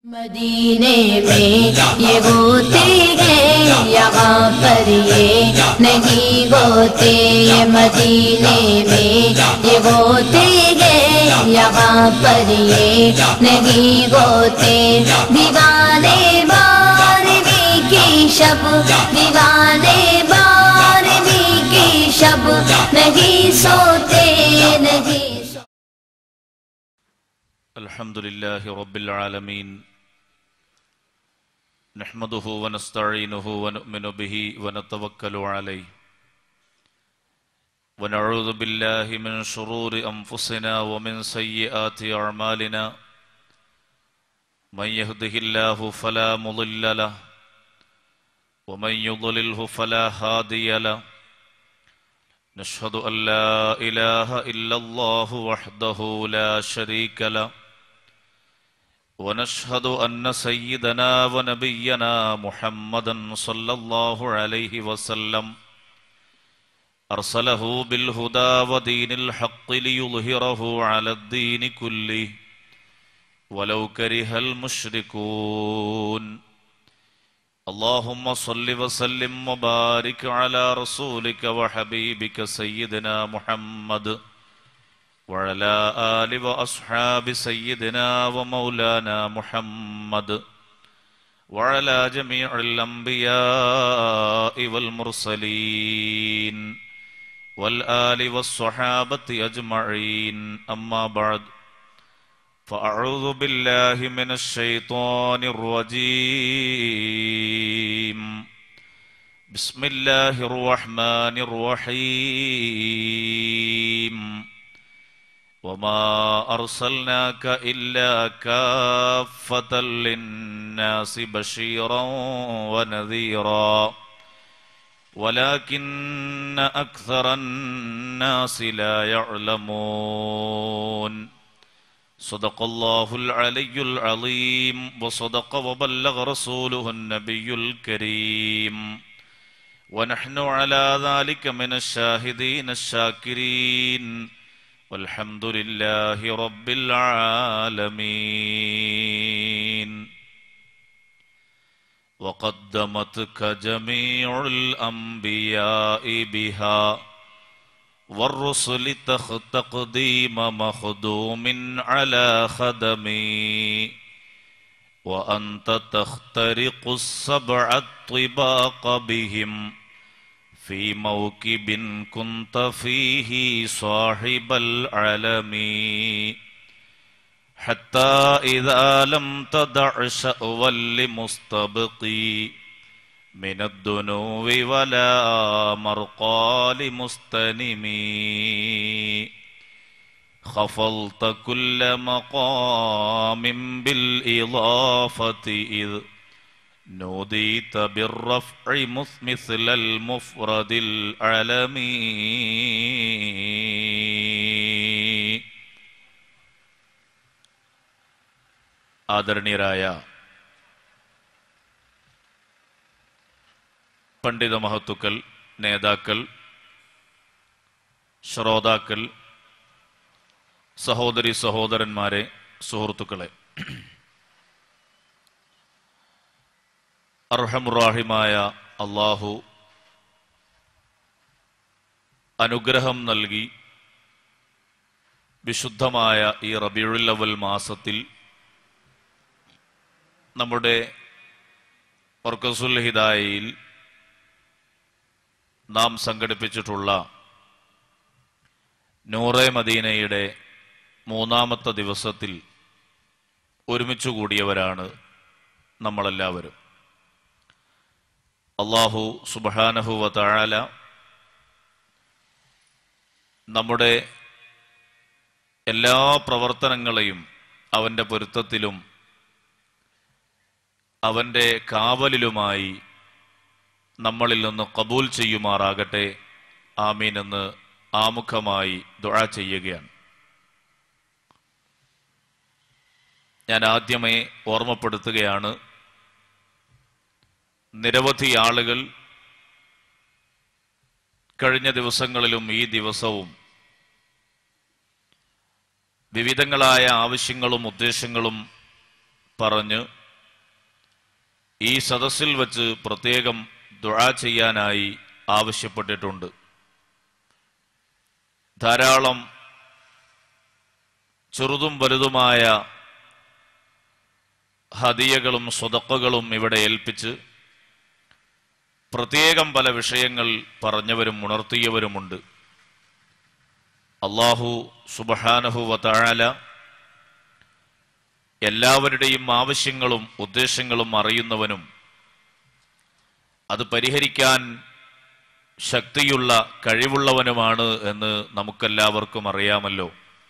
मदीने में ये होते हैं यहाँ पर ये नहीं होते ये मदीने में ये होते हैं यहाँ पर ये नहीं होते दीवाने बारहवीं की शब दीवाने बारहवीं की शब नहीं सोते नहीं सो الحمد لله رب العالمين نحمده ونستعينه ونؤمن به ونتوكل عليه ونعوذ بالله من شرور أنفسنا ومن سيئات أعمالنا من يهده الله فلا مضل له ومن يضلله فلا هادي له نشهد أن لا إله إلا الله وحده لا شريك له ونشهد أن سيدنا ونبينا محمدا صلى الله عليه وسلم أرسله بالهدى ودين الحق ليظهره على الدين كله ولو كره المشركون اللهم صل وسلم وبارك على رسولك وحبيبك سيدنا محمد وعلى آل وأصحاب سيدنا ومولانا محمد وعلى جميع الأنبياء والمرسلين والآل والصحابة أجمعين أما بعد فأعوذ بالله من الشيطان الرجيم بسم الله الرحمن الرحيم وما أرسلناك إلا كافة للناس بشيرا ونذيرا ولكن أكثر الناس لا يعلمون صدق الله العلي العظيم وصدق وبلغ رسوله النبي الكريم ونحن على ذلك من الشاهدين الشاكرين والحمد لله رب العالمين وقدمتك جميع الأنبياء بها والرسل تخ تقديم مخدوم على خدمي وأنت تخترق السبع الطباق بهم في موكب كنت فيه صاحب العلم حتى إذا لم تدع شأوا لمستبقي من الدنو ولا مرقى لمستنمي خفضت كل مقام بالإضافة إذ نوديت بالرفع مث- مثل المفرد العالمي ആദരണീയരായ പണ്ഡിത മഹത്തുക്കൾ നേതാക്കൾ ശ്രോതാക്കൾ സഹോദരി സഹോദരന്മാരെ സുഹൃത്തുക്കളെ അർഹമുറാഹിമായ അള്ളാഹു അനുഗ്രഹം നൽകി വിശുദ്ധമായ ഈ റബിയുള്ളവൽ മാസത്തിൽ നമ്മുടെ വർക്കസുൽ ഹിദായയിൽ നാം സംഘടിപ്പിച്ചിട്ടുള്ള നൂറെ മദീനയുടെ മൂന്നാമത്തെ ദിവസത്തിൽ ഒരുമിച്ച് കൂടിയവരാണ് നമ്മളെല്ലാവരും അള്ളാഹു സുബാനഹുവ താഴാല നമ്മുടെ എല്ലാ പ്രവർത്തനങ്ങളെയും അവൻ്റെ പൊരുത്തത്തിലും അവൻ്റെ കാവലിലുമായി നമ്മളിൽ നിന്ന് കബൂൽ ചെയ്യുമാറാകട്ടെ ആമീൻ എന്ന് ആമുഖമായി ദുആ ചെയ്യുകയാണ് ഞാൻ ആദ്യമേ ഓർമ്മപ്പെടുത്തുകയാണ് നിരവധി ആളുകൾ കഴിഞ്ഞ ദിവസങ്ങളിലും ഈ ദിവസവും വിവിധങ്ങളായ ആവശ്യങ്ങളും ഉദ്ദേശങ്ങളും പറഞ്ഞ് ഈ സദസ്സിൽ വച്ച് പ്രത്യേകം ദുആ ചെയ്യാനായി ആവശ്യപ്പെട്ടിട്ടുണ്ട് ധാരാളം ചെറുതും വലുതുമായ ഹദിയകളും സ്വതക്കകളും ഇവിടെ ഏൽപ്പിച്ച് പ്രത്യേകം പല വിഷയങ്ങൾ പറഞ്ഞവരും ഉണർത്തിയവരുമുണ്ട് അള്ളാഹു സുബഹാനഹു വതാല എല്ലാവരുടെയും ആവശ്യങ്ങളും ഉദ്ദേശങ്ങളും അറിയുന്നവനും അത് പരിഹരിക്കാൻ ശക്തിയുള്ള കഴിവുള്ളവനുമാണ് എന്ന് നമുക്കെല്ലാവർക്കും അറിയാമല്ലോ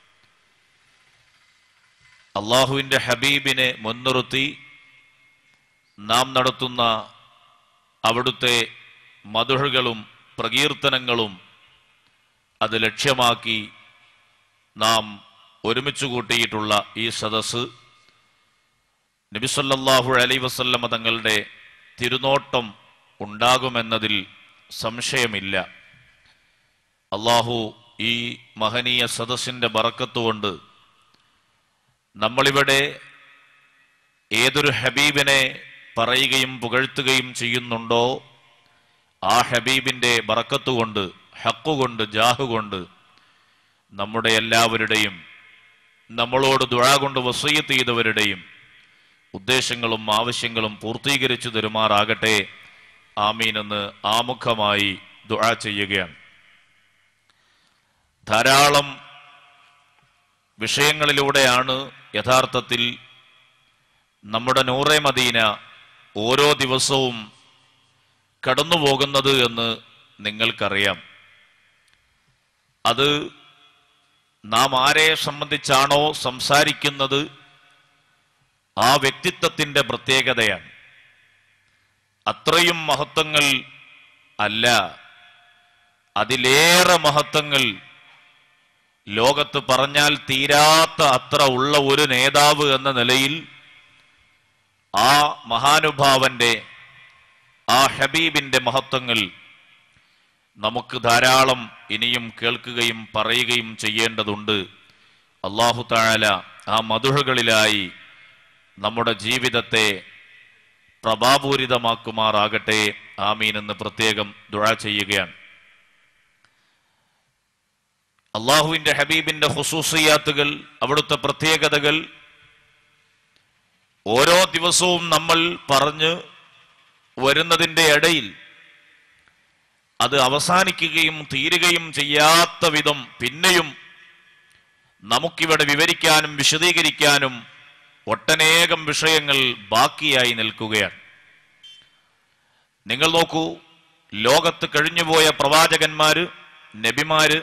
അള്ളാഹുവിൻ്റെ ഹബീബിനെ മുൻനിർത്തി നാം നടത്തുന്ന അവിടുത്തെ മധുഹകളും പ്രകീർത്തനങ്ങളും അത് ലക്ഷ്യമാക്കി നാം ഒരുമിച്ച് കൂട്ടിയിട്ടുള്ള ഈ സദസ്സ് നബിസല്ലാഹു അലൈ വസല്ലമ തങ്ങളുടെ തിരുനോട്ടം ഉണ്ടാകുമെന്നതിൽ സംശയമില്ല അള്ളാഹു ഈ മഹനീയ സദസ്സിൻ്റെ ബറക്കത്തുകൊണ്ട് നമ്മളിവിടെ ഏതൊരു ഹബീബിനെ പറയുകയും പുകഴ്ത്തുകയും ചെയ്യുന്നുണ്ടോ ആ ഹബീബിൻ്റെ ബറക്കത്തുകൊണ്ട് ഹക്കുകൊണ്ട് ജാഹുകൊണ്ട് നമ്മുടെ എല്ലാവരുടെയും നമ്മളോട് ദുഴ കൊണ്ട് വസീയത്ത് ചെയ്തവരുടെയും ഉദ്ദേശങ്ങളും ആവശ്യങ്ങളും പൂർത്തീകരിച്ചു തരുമാറാകട്ടെ ആമീൻ എന്ന് ആമുഖമായി ദുആ ചെയ്യുകയാണ് ധാരാളം വിഷയങ്ങളിലൂടെയാണ് യഥാർത്ഥത്തിൽ നമ്മുടെ നൂറെ മദീന ഓരോ ദിവസവും കടന്നു പോകുന്നത് എന്ന് നിങ്ങൾക്കറിയാം അത് നാം ആരെ സംബന്ധിച്ചാണോ സംസാരിക്കുന്നത് ആ വ്യക്തിത്വത്തിന്റെ പ്രത്യേകതയാണ് അത്രയും മഹത്വങ്ങൾ അല്ല അതിലേറെ മഹത്വങ്ങൾ ലോകത്ത് പറഞ്ഞാൽ തീരാത്ത അത്ര ഉള്ള ഒരു നേതാവ് എന്ന നിലയിൽ ആ മഹാനുഭാവന്റെ ആ ഹബീബിന്റെ മഹത്വങ്ങൾ നമുക്ക് ധാരാളം ഇനിയും കേൾക്കുകയും പറയുകയും ചെയ്യേണ്ടതുണ്ട് അള്ളാഹു താഴല ആ മധുഹകളിലായി നമ്മുടെ ജീവിതത്തെ പ്രഭാപൂരിതമാക്കുമാറാകട്ടെ ആമീൻ എന്ന് പ്രത്യേകം ദുഴ ചെയ്യുകയാണ് അള്ളാഹുവിന്റെ ഹബീബിന്റെ ഹുസൂസിയാത്തുകൾ അവിടുത്തെ പ്രത്യേകതകൾ ഓരോ ദിവസവും നമ്മൾ പറഞ്ഞ് വരുന്നതിൻ്റെ ഇടയിൽ അത് അവസാനിക്കുകയും തീരുകയും ചെയ്യാത്ത വിധം പിന്നെയും നമുക്കിവിടെ വിവരിക്കാനും വിശദീകരിക്കാനും ഒട്ടനേകം വിഷയങ്ങൾ ബാക്കിയായി നിൽക്കുകയാണ് നിങ്ങൾ നോക്കൂ ലോകത്ത് കഴിഞ്ഞുപോയ പ്രവാചകന്മാര് നബിമാര്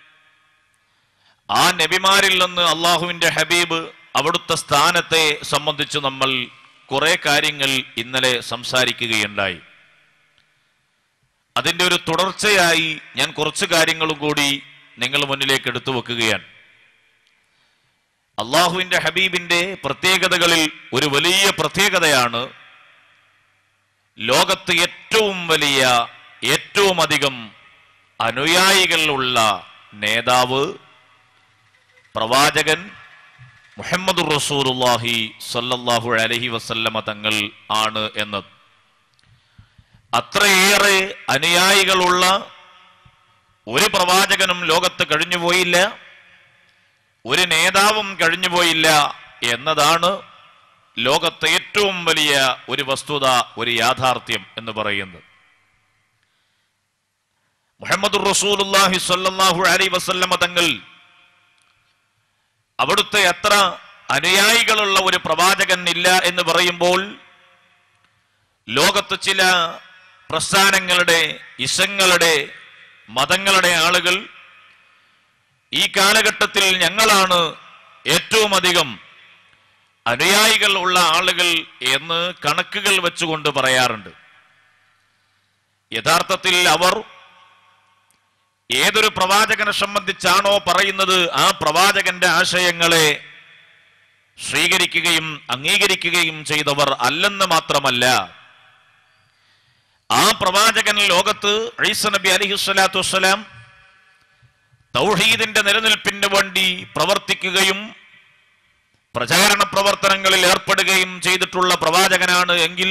ആ നബിമാരിൽ നിന്ന് അള്ളാഹുവിന്റെ ഹബീബ് അവിടുത്തെ സ്ഥാനത്തെ സംബന്ധിച്ച് നമ്മൾ കുറെ കാര്യങ്ങൾ ഇന്നലെ സംസാരിക്കുകയുണ്ടായി അതിന്റെ ഒരു തുടർച്ചയായി ഞാൻ കുറച്ച് കാര്യങ്ങളും കൂടി നിങ്ങൾ മുന്നിലേക്ക് എടുത്തു വെക്കുകയാണ് അള്ളാഹുവിന്റെ ഹബീബിന്റെ പ്രത്യേകതകളിൽ ഒരു വലിയ പ്രത്യേകതയാണ് ലോകത്ത് ഏറ്റവും വലിയ ഏറ്റവും അധികം അനുയായികളുള്ള നേതാവ് പ്രവാചകൻ മുഹമ്മദ് റസൂലുല്ലാഹി സല്ലല്ലാഹു അലഹി വസല്ലമ തങ്ങൾ ആണ് എന്നത് അത്രയേറെ അനുയായികളുള്ള ഒരു പ്രവാചകനും ലോകത്ത് കഴിഞ്ഞുപോയില്ല ഒരു നേതാവും കഴിഞ്ഞുപോയില്ല എന്നതാണ് ലോകത്തെ ഏറ്റവും വലിയ ഒരു വസ്തുത ഒരു യാഥാർത്ഥ്യം എന്ന് പറയുന്നത് മുഹമ്മദ് റസൂലുല്ലാഹി സല്ലല്ലാഹു അലൈഹി വസല്ലമ തങ്ങൾ അവിടുത്തെ എത്ര അനുയായികളുള്ള ഒരു പ്രവാചകൻ ഇല്ല എന്ന് പറയുമ്പോൾ ലോകത്ത് ചില പ്രസ്ഥാനങ്ങളുടെ ഇസങ്ങളുടെ മതങ്ങളുടെ ആളുകൾ ഈ കാലഘട്ടത്തിൽ ഞങ്ങളാണ് ഏറ്റവും അധികം അനുയായികൾ ഉള്ള ആളുകൾ എന്ന് കണക്കുകൾ വെച്ചുകൊണ്ട് പറയാറുണ്ട് യഥാർത്ഥത്തിൽ അവർ ഏതൊരു പ്രവാചകനെ സംബന്ധിച്ചാണോ പറയുന്നത് ആ പ്രവാചകന്റെ ആശയങ്ങളെ സ്വീകരിക്കുകയും അംഗീകരിക്കുകയും ചെയ്തവർ അല്ലെന്ന് മാത്രമല്ല ആ പ്രവാചകൻ ലോകത്ത് ഈസ നബി അലിഹുസ്വലാത്തു വസ്സലാം തൗഹീദിന്റെ നിലനിൽപ്പിന് വേണ്ടി പ്രവർത്തിക്കുകയും പ്രചാരണ പ്രവർത്തനങ്ങളിൽ ഏർപ്പെടുകയും ചെയ്തിട്ടുള്ള പ്രവാചകനാണ് എങ്കിൽ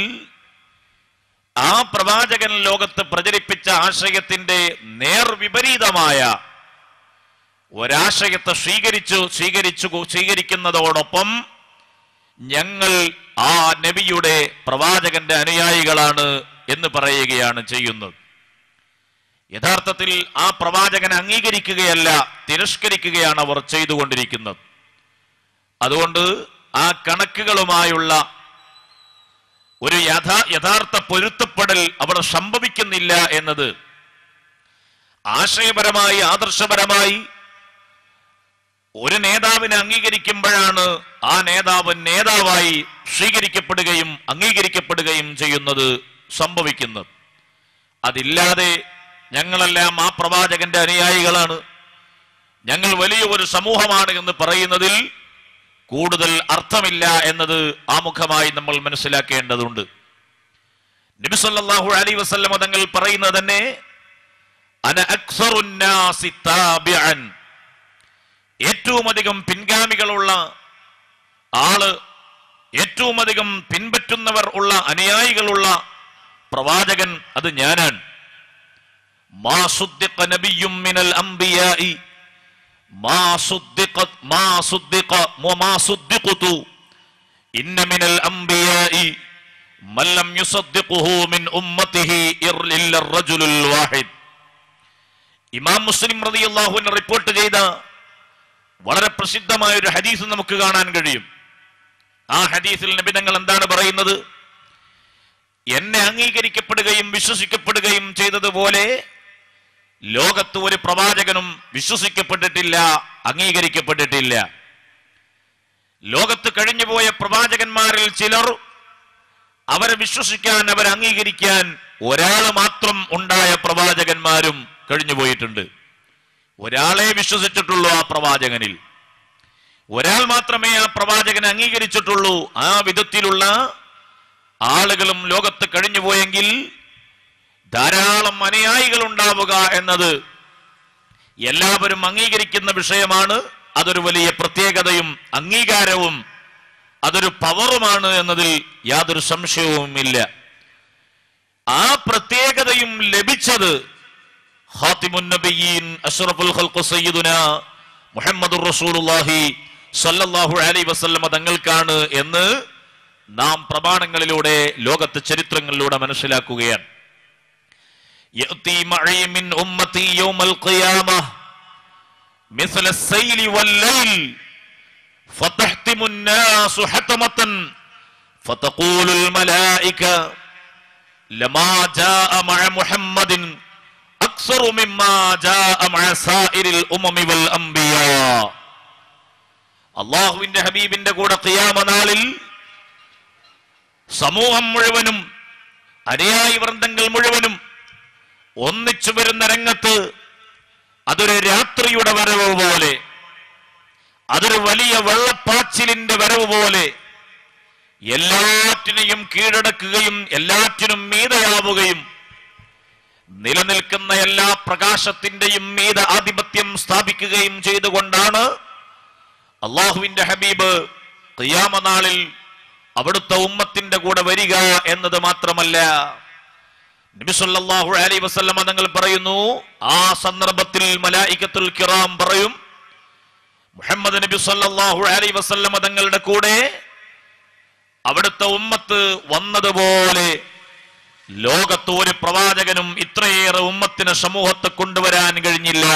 ആ പ്രവാചകൻ ലോകത്ത് പ്രചരിപ്പിച്ച ആശയത്തിന്റെ നേർവിപരീതമായ ഒരാശയത്തെ സ്വീകരിച്ചു സ്വീകരിച്ചു സ്വീകരിക്കുന്നതോടൊപ്പം ഞങ്ങൾ ആ നബിയുടെ പ്രവാചകന്റെ അനുയായികളാണ് എന്ന് പറയുകയാണ് ചെയ്യുന്നത് യഥാർത്ഥത്തിൽ ആ പ്രവാചകനെ അംഗീകരിക്കുകയല്ല തിരസ്കരിക്കുകയാണ് അവർ ചെയ്തുകൊണ്ടിരിക്കുന്നത് അതുകൊണ്ട് ആ കണക്കുകളുമായുള്ള ഒരു യഥാ യഥാർത്ഥ പൊരുത്തപ്പെടൽ അവിടെ സംഭവിക്കുന്നില്ല എന്നത് ആശയപരമായി ആദർശപരമായി ഒരു നേതാവിനെ അംഗീകരിക്കുമ്പോഴാണ് ആ നേതാവ് നേതാവായി സ്വീകരിക്കപ്പെടുകയും അംഗീകരിക്കപ്പെടുകയും ചെയ്യുന്നത് സംഭവിക്കുന്നത് അതില്ലാതെ ഞങ്ങളെല്ലാം ആ പ്രവാചകന്റെ അനുയായികളാണ് ഞങ്ങൾ വലിയ ഒരു സമൂഹമാണ് എന്ന് പറയുന്നതിൽ കൂടുതൽ അർത്ഥമില്ല എന്നത് ആമുഖമായി നമ്മൾ മനസ്സിലാക്കേണ്ടതുണ്ട് നബിസല്ലാഹു അലൈ വസല്ലമ തങ്ങൾ പറയുന്നത് തന്നെ അന അക്സറുന്നാസി താബിഅൻ ഏറ്റവും അധികം പിൻഗാമികളുള്ള ആള് ഏറ്റവും അധികം പിൻപറ്റുന്നവർ ഉള്ള അനുയായികളുള്ള പ്രവാചകൻ അത് ഞാനാണ് മാ സുദ്ദിഖ നബിയ്യും മിനൽ അംബിയാഇ മാ സുദ്ദിഖത് മാ സുദ്ദിഖ വമാ സുദ്ദിഖതു ഇന്ന മിനൽ അംബിയാഇ മൻ ലം യുസദ്ദിഖുഹു മിൻ ഉമ്മത്തിഹി ഇല്ല റജുലുൽ വാഹിദ് ഇമാം മുസ്ലിം റളിയല്ലാഹു അൻഹു റിപ്പോർട്ട് ചെയ്ത വളരെ പ്രസിദ്ധമായ ഒരു ഹദീസ് നമുക്ക് കാണാൻ കഴിയും ആ ഹദീസിൽ നബിതങ്ങൾ എന്താണ് പറയുന്നത് എന്നെ അംഗീകരിക്കപ്പെടുകയും വിശ്വസിക്കപ്പെടുകയും ചെയ്തതുപോലെ ലോകത്ത് ഒരു പ്രവാചകനും വിശ്വസിക്കപ്പെട്ടിട്ടില്ല അംഗീകരിക്കപ്പെട്ടിട്ടില്ല ലോകത്ത് കഴിഞ്ഞുപോയ പ്രവാചകന്മാരിൽ ചിലർ അവരെ വിശ്വസിക്കാൻ അവരെ അംഗീകരിക്കാൻ ഒരാൾ മാത്രം ഉണ്ടായ പ്രവാചകന്മാരും കഴിഞ്ഞുപോയിട്ടുണ്ട് ഒരാളെ വിശ്വസിച്ചിട്ടുള്ളൂ ആ പ്രവാചകനിൽ ഒരാൾ മാത്രമേ ആ പ്രവാചകനെ അംഗീകരിച്ചിട്ടുള്ളൂ ആ വിധത്തിലുള്ള ആളുകളും ലോകത്ത് കഴിഞ്ഞുപോയെങ്കിൽ ധാരാളം അനുയായികൾ ഉണ്ടാവുക എന്നത് എല്ലാവരും അംഗീകരിക്കുന്ന വിഷയമാണ് അതൊരു വലിയ പ്രത്യേകതയും അംഗീകാരവും അതൊരു പവറുമാണ് എന്നതിൽ യാതൊരു സംശയവുമില്ല ആ പ്രത്യേകതയും ലഭിച്ചത് ഖാത്തിമുൻ നബിയീൻ അഷ്റഫുൽ ഖൽഖ് സയ്യിദുന മുഹമ്മദുർ റസൂലുള്ളാഹി സല്ലല്ലാഹു അലൈഹി വസല്ലമ തങ്ങൾക്കാണ് എന്ന് നാം പ്രമാണങ്ങളിലൂടെ ലോകത്തെ ചരിത്രങ്ങളിലൂടെ മനസ്സിലാക്കുകയാണ് يأتي معي من أمتي يوم القيامة مثل السيل والليل فتحتم الناس حتمة فتقول الملائكة لما جاء مع محمد أكثر مما جاء مع سائر الأمم والأنبياء അള്ളാഹുവിന്റെ ഹബീബിന്റെ കൂടെ ഖിയാമ നാളിൽ സമൂഹം മുഴുവനും അനുയായി വൃന്ദങ്ങൾ മുഴുവനും ഒന്നിച്ചു വരുന്ന രംഗത്ത് അതൊരു രാത്രിയുടെ വരവ് പോലെ അതൊരു വലിയ വെള്ളപ്പാച്ചിലിന്റെ വരവ് പോലെ എല്ലാറ്റിനെയും കീഴടക്കുകയും എല്ലാറ്റിനും മീതയാവുകയും നിലനിൽക്കുന്ന എല്ലാ പ്രകാശത്തിന്റെയും മീത ആധിപത്യം സ്ഥാപിക്കുകയും ചെയ്തുകൊണ്ടാണ് അള്ളാഹുവിന്റെ ഹബീബ് ഖിയാമ നാളിൽ അവിടുത്തെ ഉമ്മത്തിന്റെ കൂടെ വരിക എന്നത് മാത്രമല്ല നബി സല്ലല്ലാഹു അലൈഹി വസല്ലമ തങ്ങൾ പറയുന്നു ആ സന്ദർഭത്തിൽ മലായികത്തുൽ കിറാം പറയും മുഹമ്മദ് നബി സല്ലല്ലാഹു അലൈഹി വസല്ലമ തങ്ങളുടെ കൂടെ അവിടുത്തെ ഉമ്മത്ത് വന്നതുപോലെ ലോകത്ത് ഒരു പ്രവാചകനും ഇത്രയേറെ ഉമ്മത്തിന് സമൂഹത്തെ കൊണ്ടുവരാൻ കഴിഞ്ഞില്ല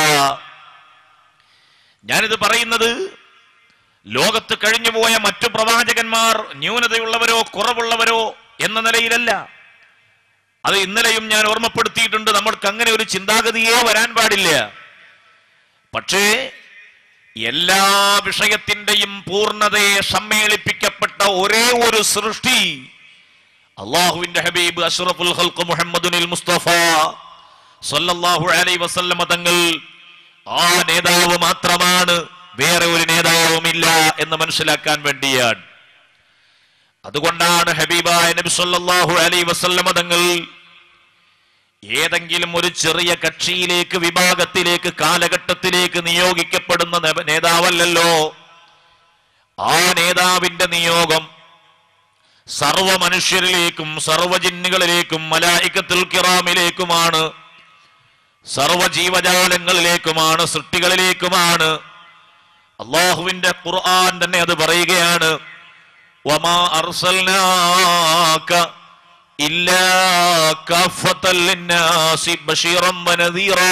ഞാനിത് പറയുന്നത് ലോകത്ത് കഴിഞ്ഞുപോയ മറ്റു പ്രവാചകന്മാർ ന്യൂനതയുള്ളവരോ കുറവുള്ളവരോ എന്ന നിലയിലല്ല അത് ഇന്നലെയും ഞാൻ ഓർമ്മപ്പെടുത്തിയിട്ടുണ്ട് നമ്മൾക്ക് അങ്ങനെ ഒരു ചിന്താഗതിയേ വരാൻ പാടില്ല പക്ഷേ എല്ലാ വിഷയത്തിന്റെയും പൂർണ്ണതയെ സമ്മേളിപ്പിക്കപ്പെട്ട ഒരേ ഒരു സൃഷ്ടി അള്ളാഹുവിന്റെ ഹബീബ് അഷ്റഫുൽ ഖൽഖ് മുഹമ്മദുനിൽ മുസ്തഫ സല്ലല്ലാഹു അലൈഹി വസല്ലമ തങ്ങൾ ആ നേതാവ് മാത്രമാണ് വേറെ ഒരു നേതാവുമില്ല എന്ന് മനസ്സിലാക്കാൻ വേണ്ടിയാണ് അതുകൊണ്ടാണ് ഹബീബായ നബി സല്ലല്ലാഹു അലൈഹി വസല്ലമ തങ്ങൾ ഏതെങ്കിലും ഒരു ചെറിയ കക്ഷിയിലേക്ക് വിഭാഗത്തിലേക്ക് കാലഘട്ടത്തിലേക്ക് നിയോഗിക്കപ്പെടുന്ന നേ- നേതാവല്ലല്ലോ ആ നേതാവിന്റെ നിയോഗം സർവ മനുഷ്യരിലേക്കും സർവ ജിന്നുകളിലേക്കും മലായിക്കത്തുൽ കിറാമിലേക്കുമാണ് സർവ ജീവജാലങ്ങളിലേക്കുമാണ് സൃഷ്ടികളിലേക്കുമാണ് അള്ളാഹുവിന്റെ ഖുർആൻ തന്നെ അത് പറയുകയാണ് വമാ അർസൽനാക ഇല്ലാ കാഫത്തൽ ലിന്നാസി ബശീറൻ വനദീറാ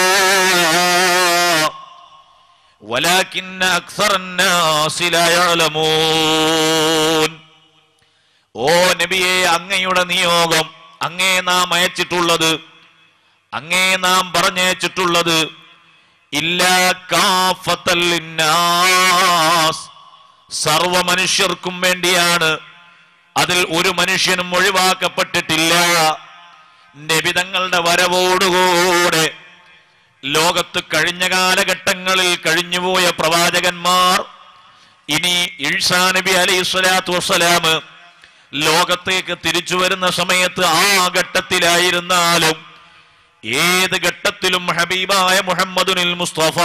ولكن أكثر الناس لا يعلمون ഓ നബിയെ അങ്ങയുടെ നിയോഗം അങ്ങേ നാം അയച്ചിട്ടുള്ളത് അങ്ങേ നാം പറഞ്ഞയച്ചിട്ടുള്ളത് ഇല്ലാ കാഫത്തൽ ലിന്നാസ് സർവ മനുഷ്യർക്കും വേണ്ടിയാണ് അതിൽ ഒരു മനുഷ്യനും ഒഴിവാക്കപ്പെട്ടിട്ടില്ല നബിതങ്ങളുടെ വരവോടുകൂടെ ലോകത്ത് കഴിഞ്ഞ കാലഘട്ടങ്ങളിൽ കഴിഞ്ഞുപോയ പ്രവാചകന്മാർ ഇനി ഇഴ്സാ നബി അലൈഹി സ്വലാത്തു വസ്സലാം ലോകത്തേക്ക് തിരിച്ചു വരുന്ന സമയത്ത് ആ ഘട്ടത്തിലായിരുന്നാലും ഏത് ഘട്ടത്തിലും ഹബീബായ മുഹമ്മദുനിൽ മുസ്തഫ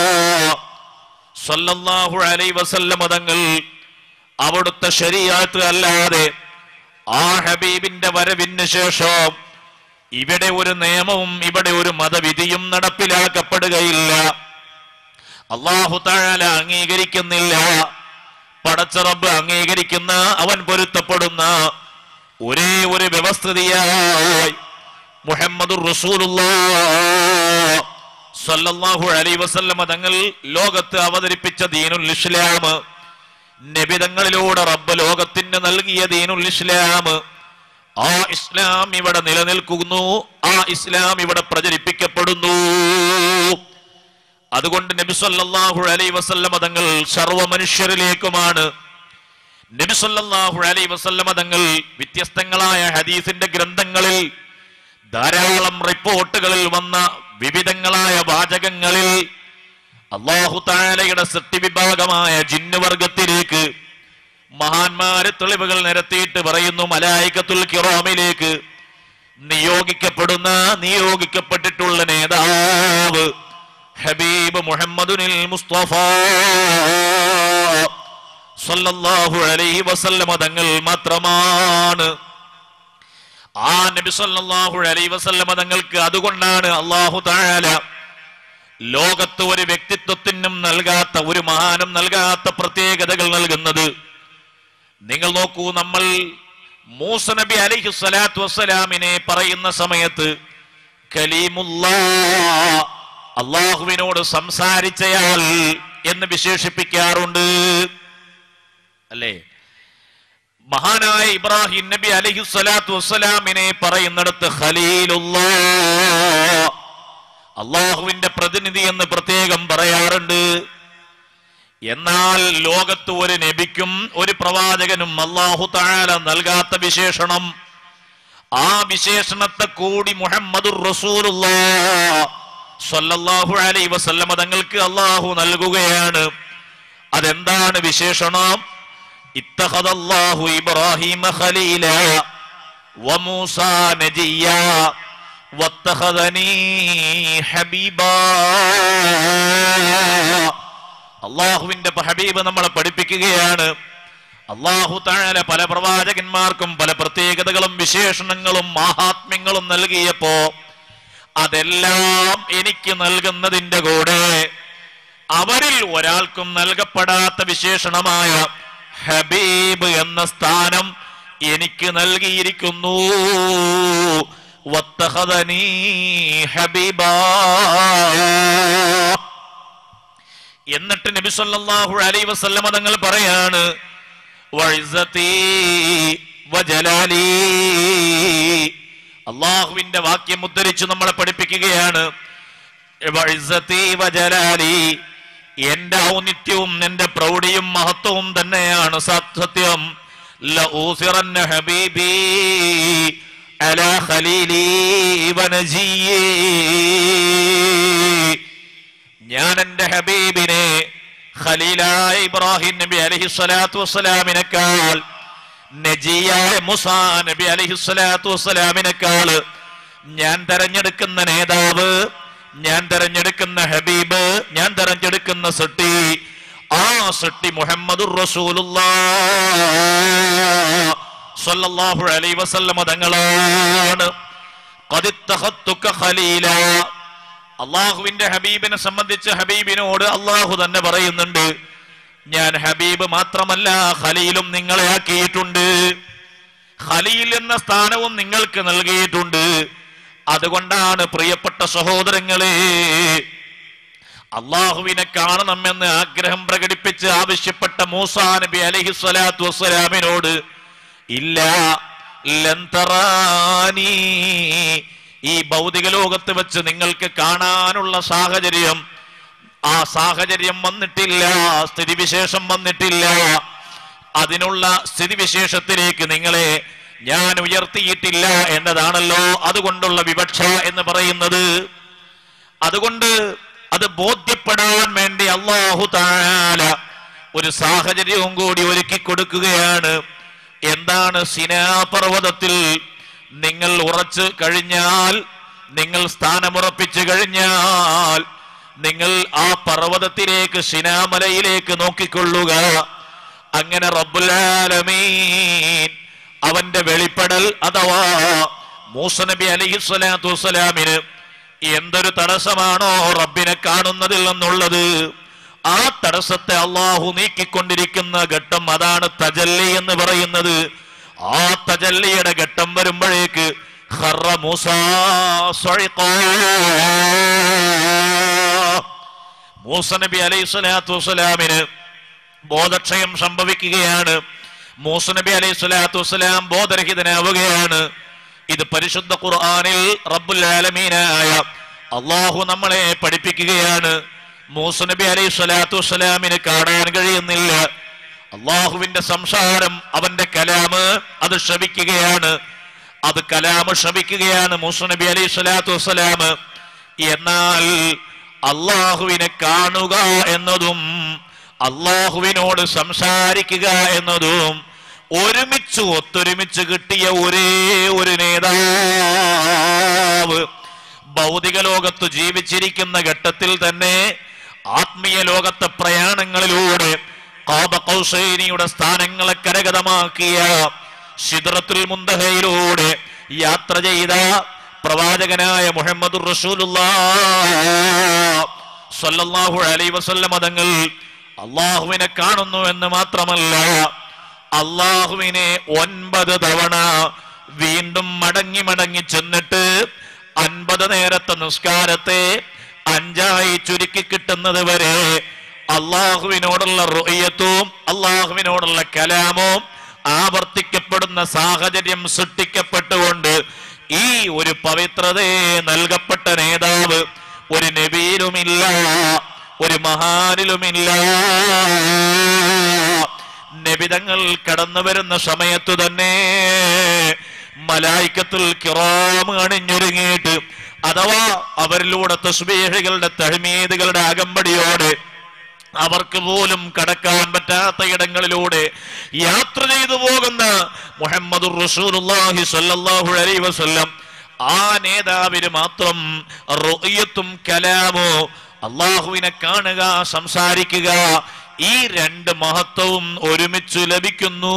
സല്ലല്ലാഹു അലൈഹി വസല്ലം തങ്ങൾ അവിടുത്തെ ശരീഅത്ത് അല്ലാതെ ആ ഹബീബിന്റെ വരവിന് ശേഷം ഇവിടെ ഒരു നിയമവും ഇവിടെ ഒരു മതവിധിയും നടപ്പിലാക്കപ്പെടുകയില്ല അള്ളാഹു താഴാല അംഗീകരിക്കുന്നില്ല പടച്ചറബ് അംഗീകരിക്കുന്ന അവൻ പൊരുത്തപ്പെടുന്ന ഒരേ ഒരു വ്യവസ്ഥിതിയായി മുഹമ്മദ് സല്ലല്ലാഹു അലൈ വസല്ലമ തങ്ങൾ ലോകത്ത് അവതരിപ്പിച്ച ദീനുൽ ഇസ്ലാം നബിതങ്ങളിലൂടെ റബ്ബ് ലോകത്തിന് നൽകിയ ദീനുൽ ഇസ്ലാം ആ ഇസ്ലാം ഇവിടെ നിലനിൽക്കുന്നു ആ ഇസ്ലാം ഇവിടെ പ്രചരിപ്പിക്കപ്പെടുന്നു അതുകൊണ്ട് നബി സല്ലല്ലാഹു അലൈഹി വസല്ലമ തങ്ങൾ സർവ മനുഷ്യരിലേക്കുമാണ് നബി സല്ലല്ലാഹു അലൈഹി വസല്ലമ തങ്ങൾ വ്യത്യസ്തങ്ങളായ ഹദീസിന്റെ ഗ്രന്ഥങ്ങളിൽ ധാരാളം റിപ്പോർട്ടുകളിൽ വന്ന വിവിധങ്ങളായ വാചകങ്ങളിൽ അള്ളാഹു താലയുടെ സൃഷ്ടിവിഭാഗമായ ജിന്നുവർഗത്തിലേക്ക് മഹാന്മാര് തെളിവുകൾ നിരത്തിയിട്ട് പറയുന്നു മലായിക്കത്തുൽ കിറാമിലേക്ക് നിയോഗിക്കപ്പെടുന്ന നിയോഗിക്കപ്പെട്ടിട്ടുള്ള നേതാവ് ഹബീബ് മുഹമ്മദുനിൽ മുസ്തഫ സല്ലല്ലാഹു അലൈഹി വസല്ലമ തങ്ങൾ മാത്രമാണ് ആ നബി സല്ലല്ലാഹു അലൈഹി വസല്ലമ തങ്ങൾക്ക് അതുകൊണ്ടാണ് അള്ളാഹു താല ലോകത്ത് ഒരു വ്യക്തിത്വത്തിനും നൽകാത്ത ഒരു മഹാനും നൽകാത്ത പ്രത്യേകതകൾ നൽകുന്നത് നിങ്ങൾ നോക്കൂ നമ്മൾ മൂസ നബി അലൈഹി സ്വലാത്തു വസ്സലാമിനെ പറയുന്ന സമയത്ത് കലീമുല്ലാ അള്ളാഹുവിനോട് സംസാരിച്ചയാൾ എന്ന് വിശേഷിപ്പിക്കാറുണ്ട് അല്ലേ മഹാനായ ഇബ്രാഹിം നബി അലൈഹി സ്വലാത്തു വസ്സലാമിനെ പറയുന്നിടത്ത് ഖലീലുല്ലാ അള്ളാഹുവിന്റെ പ്രതിനിധി എന്ന് പ്രത്യേകം പറയാറുണ്ട് എന്നാൽ ലോകത്ത് ഒരു നബിക്കും ഒരു പ്രവാചകനും അള്ളാഹു താല നൽകാത്ത വിശേഷണം ആ വിശേഷണത്തെ കൂടി മുഹമ്മദുർ റസൂലുള്ളാഹു അലൈ വസല്ലമ തങ്ങൾക്ക് അള്ളാഹു നൽകുകയാണ് അതെന്താണ് വിശേഷണം ഇത്തഹദല്ലാഹു ഇബ്രാഹിമ ഖലീല വമൂസ നജിയ വത്തഖദനീ ഹബീബാ അള്ളാഹുവിന്റെ ഹബീബ് നമ്മളെ പഠിപ്പിക്കുകയാണ് അള്ളാഹു താഴെ പല പ്രവാചകന്മാർക്കും പല പ്രത്യേകതകളും വിശേഷണങ്ങളും മാഹാത്മ്യങ്ങളും നൽകിയപ്പോ അതെല്ലാം എനിക്ക് നൽകുന്നതിന്റെ കൂടെ അവരിൽ ഒരാൾക്കും നൽകപ്പെടാത്ത വിശേഷണമായ ഹബീബ് എന്ന സ്ഥാനം എനിക്ക് നൽകിയിരിക്കുന്നു വത്തഖദനീ ഹബീബാ എന്നിട്ട് നബി സല്ലല്ലാഹു അലൈഹി വസല്ലമ തങ്ങൾ പറയാണ് വഇസ്സതി വജലാലി അള്ളാഹുവിന്റെ വാക്യം ഉദ്ധരിച്ചു നമ്മളെ പഠിപ്പിക്കുകയാണ് വഇസ്സതി വജലാലി എന്റെ ഔന്നിത്യവും എന്റെ പ്രൗഢിയും മഹത്വവും തന്നെയാണ് സത്യം ലഊസിറന്ന ഹബീബി അലാ ഖലീലി വനജിയേ ഞാൻ എന്റെ ഹബീബിനെ ഖലീലായ ഇബ്രാഹിം നബി അലഹി സ്വലാത്തു വസ്സലാമിനേക്കാൾ നജിയായ മുസാ നബി അലഹി സ്വലാത്തു വസ്സലാമിനേക്കാൾ ഞാൻ തെരഞ്ഞെടുക്കുന്ന നേതാവ് ഞാൻ തെരഞ്ഞെടുക്കുന്ന ഹബീബ് ഞാൻ തെരഞ്ഞെടുക്കുന്ന സട്ടി ആ സൃഷ്ടി മുഹമ്മദുർ റസൂലുള്ളാഹു അലൈഹി വസല്ലമ തങ്ങളാണ് ഖദിത്തഖത്തുക ഖലീല അള്ളാഹുവിന്റെ ഹബീബിനെ സംബന്ധിച്ച് ഹബീബിനോട് അള്ളാഹു തന്നെ പറയുന്നുണ്ട് ഞാൻ ഹബീബ് മാത്രമല്ല ഖലീലും നിങ്ങളെ ആക്കിയിട്ടുണ്ട് ഖലീൽ എന്ന സ്ഥാനവും നിങ്ങൾക്ക് നൽകിയിട്ടുണ്ട് അതുകൊണ്ടാണ് പ്രിയപ്പെട്ട സഹോദരങ്ങളെ അള്ളാഹുവിനെ കാണണമെന്ന് ആഗ്രഹം പ്രകടിപ്പിച്ച് ആവശ്യപ്പെട്ട മൂസാ നബി അലഹി സ്വലാത്തു വസ്സലാമിനോട് ഇല്ല ലൻ തറാനീ. ഈ ഭൗതിക ലോകത്ത് വെച്ച് നിങ്ങൾക്ക് കാണാനുള്ള സാഹചര്യം ആ സാഹചര്യം വന്നിട്ടില്ല സ്ഥിതിവിശേഷം വന്നിട്ടില്ല അതിനുള്ള സ്ഥിതിവിശേഷത്തിലേക്ക് നിങ്ങളെ ഞാൻ ഉയർത്തിയിട്ടില്ല എന്നതാണല്ലോ അതുകൊണ്ടുള്ള വിവക്ഷ എന്ന് പറയുന്നത് അതുകൊണ്ട് അത് ബോധ്യപ്പെടാൻ വേണ്ടി അള്ളാഹു താല ഒരു സാഹചര്യവും കൂടി ഒരുക്കി കൊടുക്കുകയാണ് എന്താണ് സിനാപർവതത്തിൽ നിങ്ങൾ ഉറച്ചു കഴിഞ്ഞാൽ നിങ്ങൾ സ്ഥാനമുറപ്പിച്ചു കഴിഞ്ഞാൽ നിങ്ങൾ ആ പർവ്വതത്തിലേക്ക് സിനാമലയിലേക്ക് നോക്കിക്കൊള്ളുക അങ്ങനെ റബ്ബുലാലമീൻ അവന്റെ വെളിപ്പെടൽ അഥവാ മൂസ നബി അലൈഹി സ്വലാത്തു വസ്സലാമിന് എന്തൊരു തടസ്സമാണോ റബ്ബിനെ കാണുന്നതിൽ നിന്നുള്ളത് ആ തടസ്സത്തെ അള്ളാഹു നീക്കിക്കൊണ്ടിരിക്കുന്ന ഘട്ടം അതാണ് തജല്ലി എന്ന് പറയുന്നത് ആ തജല്ലിയുടെ ഘട്ടം വരുമ്പോഴേക്ക് ഖറ മൂസാ സ്വഴിഖാ. മൂസ നബി അലൈഹി സ്വലാത്തു വസ്സലാമിന് ബോധക്ഷയം സംഭവിക്കുകയാണ് മൂസ നബി അലൈഹി സ്വലാത്തു വസ്സലാം ബോധരഹിതനാവുകയാണ് ഇത് പരിശുദ്ധ ഖുർആനിൽ റബ്ബുൽ ആലമീനായ അള്ളാഹു നമ്മളെ പഠിപ്പിക്കുകയാണ് മൂസ നബി അലൈഹി സ്വലാത്തു വസ്സലാമിന് കാണാൻ കഴിയുന്നില്ല അള്ളാഹുവിന്റെ സംസാരം അവന്റെ കലാമ് അത് ശ്രവിക്കുകയാണ് അത് കലാമ് ശ്രവിക്കുകയാണ് മൂസ നബി അലൈഹി സ്വലാത്തു വസ്സലാം എന്നാൽ അള്ളാഹുവിനെ കാണുക എന്നതും അള്ളാഹുവിനോട് സംസാരിക്കുക എന്നതും ഒരുമിച്ച് ഒത്തൊരുമിച്ച് കിട്ടിയ ഒരേ ഒരു നേതാവ് ഭൗതിക ലോകത്ത് ജീവിച്ചിരിക്കുന്ന ഘട്ടത്തിൽ തന്നെ ആത്മീയ ലോകത്തെ പ്രയാണങ്ങളിലൂടെ കാബ കൗസൈനിയുടെ സ്ഥാനങ്ങളെ കരഗതമാക്കിയ സിദ്റത്തുൽ മുന്തഹയിലൂടെ യാത്ര ചെയ്ത പ്രവാചകനായ മുഹമ്മദ് സല്ലല്ലാഹു അലൈ വസല്ലമ തങ്ങൾ അള്ളാഹുവിനെ കാണുന്നു എന്ന് മാത്രമല്ല അള്ളാഹുവിനെ ഒൻപത് തവണ വീണ്ടും മടങ്ങി മടങ്ങി ചെന്നിട്ട് അൻപത് നേരത്തെ നിസ്കാരത്തെ അഞ്ചായി ചുരുക്കി കിട്ടുന്നത് വരെ അള്ളാഹുവിനോടുള്ള റുയത്തും അള്ളാഹുവിനോടുള്ള കലാമും ആവർത്തിക്കപ്പെടുന്ന സാഹചര്യം സൃഷ്ടിക്കപ്പെട്ടുകൊണ്ട് ഈ ഒരു പവിത്രതയെ നൽകപ്പെട്ട നേതാവ് ഒരു നബിയിലുമില്ല ഒരു മഹാനിലുമില്ല നബിതങ്ങൾ കടന്നു വരുന്ന സമയത്തു തന്നെ മലായിക്കത്തുൽ കിറാമ് അണിഞ്ഞൊരുങ്ങിയിട്ട് അഥവാ അവരിലൂടെ തസ്ബീഹുകളുടെ തഹ്മീദുകളുടെ അകമ്പടിയോടെ അവർക്ക് പോലും കടക്കാൻ പറ്റാത്ത ഇടങ്ങളിലൂടെ യാത്ര ചെയ്തു പോകുന്ന മുഹമ്മദ് റസൂലുള്ളാഹി സ്വല്ലല്ലാഹു അലൈഹി വസല്ലം ആ നേതാവിന് മാത്രം റുഅ്യത്തും കലാമോ അള്ളാഹുവിനെ കാണുക സംസാരിക്കുക ഈ രണ്ട് മഹത്വവും ഒരുമിച്ച് ലഭിക്കുന്നു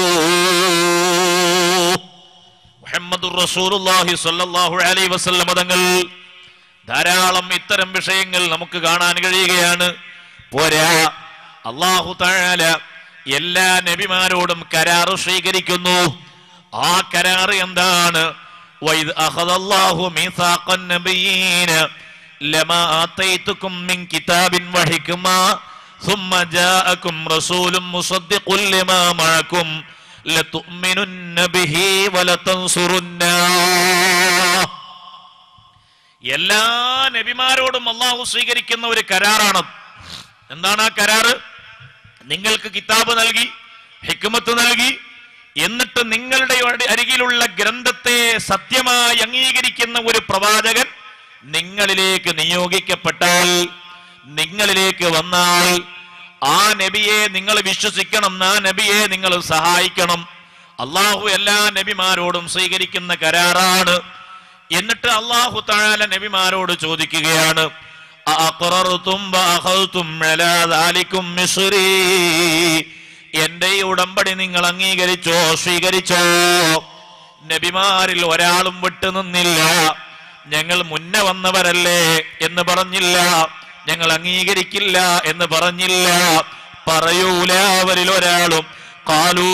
മുഹമ്മദ് റസൂലുള്ളാഹി സ്വല്ലല്ലാഹു അലൈഹി വസല്ലം തങ്ങൾ ധാരാളം ഇത്തരം വിഷയങ്ങൾ നമുക്ക് കാണാൻ കഴിയുകയാണ് പോരാ അള്ളാഹു താഴാല എല്ലാ നബിമാരോടും കരാറ് സ്വീകരിക്കുന്നു ആ കരാറ് എന്താണ് وَإِذْ أَخَذَ اللَّهُ مِيثَاقَ النَّبِيِّينَ لَمَا آتَيْتُكُم مِّن كِتَابٍ وَحِكْمَةٍ ثُمَّ جَاءَكُمْ رَسُولٌ مُصَدِّقٌ لِّمَا مَعَكُمْ لَتُؤْمِنُنَّ بِهِ وَلَتَنصُرُنَّهُ എല്ലാ നബിമാരോടും അള്ളാഹു സ്വീകരിക്കുന്ന ഒരു കരാറാണ് എന്താണ് ആ കരാറ് നിങ്ങൾക്ക് കിതാബ് നൽകി ഹിക്മത്ത് നൽകി എന്നിട്ട് നിങ്ങളുടെ അടി- അരികിലുള്ള ഗ്രന്ഥത്തെ സത്യമായി അംഗീകരിക്കുന്ന ഒരു പ്രവാചകൻ നിങ്ങളിലേക്ക് നിയോഗിക്കപ്പെട്ടാൽ നിങ്ങളിലേക്ക് വന്നാൽ ആ നബിയെ നിങ്ങൾ വിശ്വസിക്കണം ആ നബിയെ നിങ്ങൾ സഹായിക്കണം അള്ളാഹു എല്ലാ നബിമാരോടും സ്വീകരിക്കുന്ന കരാറാണ് എന്നിട്ട് അള്ളാഹു താഴാല നബിമാരോട് ചോദിക്കുകയാണ് أأقررتم وأخذتم على ذلكم مصري എന്റെ ഈ ഉടമ്പടി നിങ്ങൾ അംഗീകരിച്ചോ സ്വീകരിച്ചോ നബിമാരിൽ ഒരാളും വിട്ടുനിന്നില്ല ഞങ്ങൾ മുന്നേ വന്നവരല്ലേ എന്ന് പറഞ്ഞില്ല ഞങ്ങൾ അംഗീകരിക്കില്ല എന്ന് പറഞ്ഞില്ല പറയൂല അവരിൽ ഒരാളും കാലൂ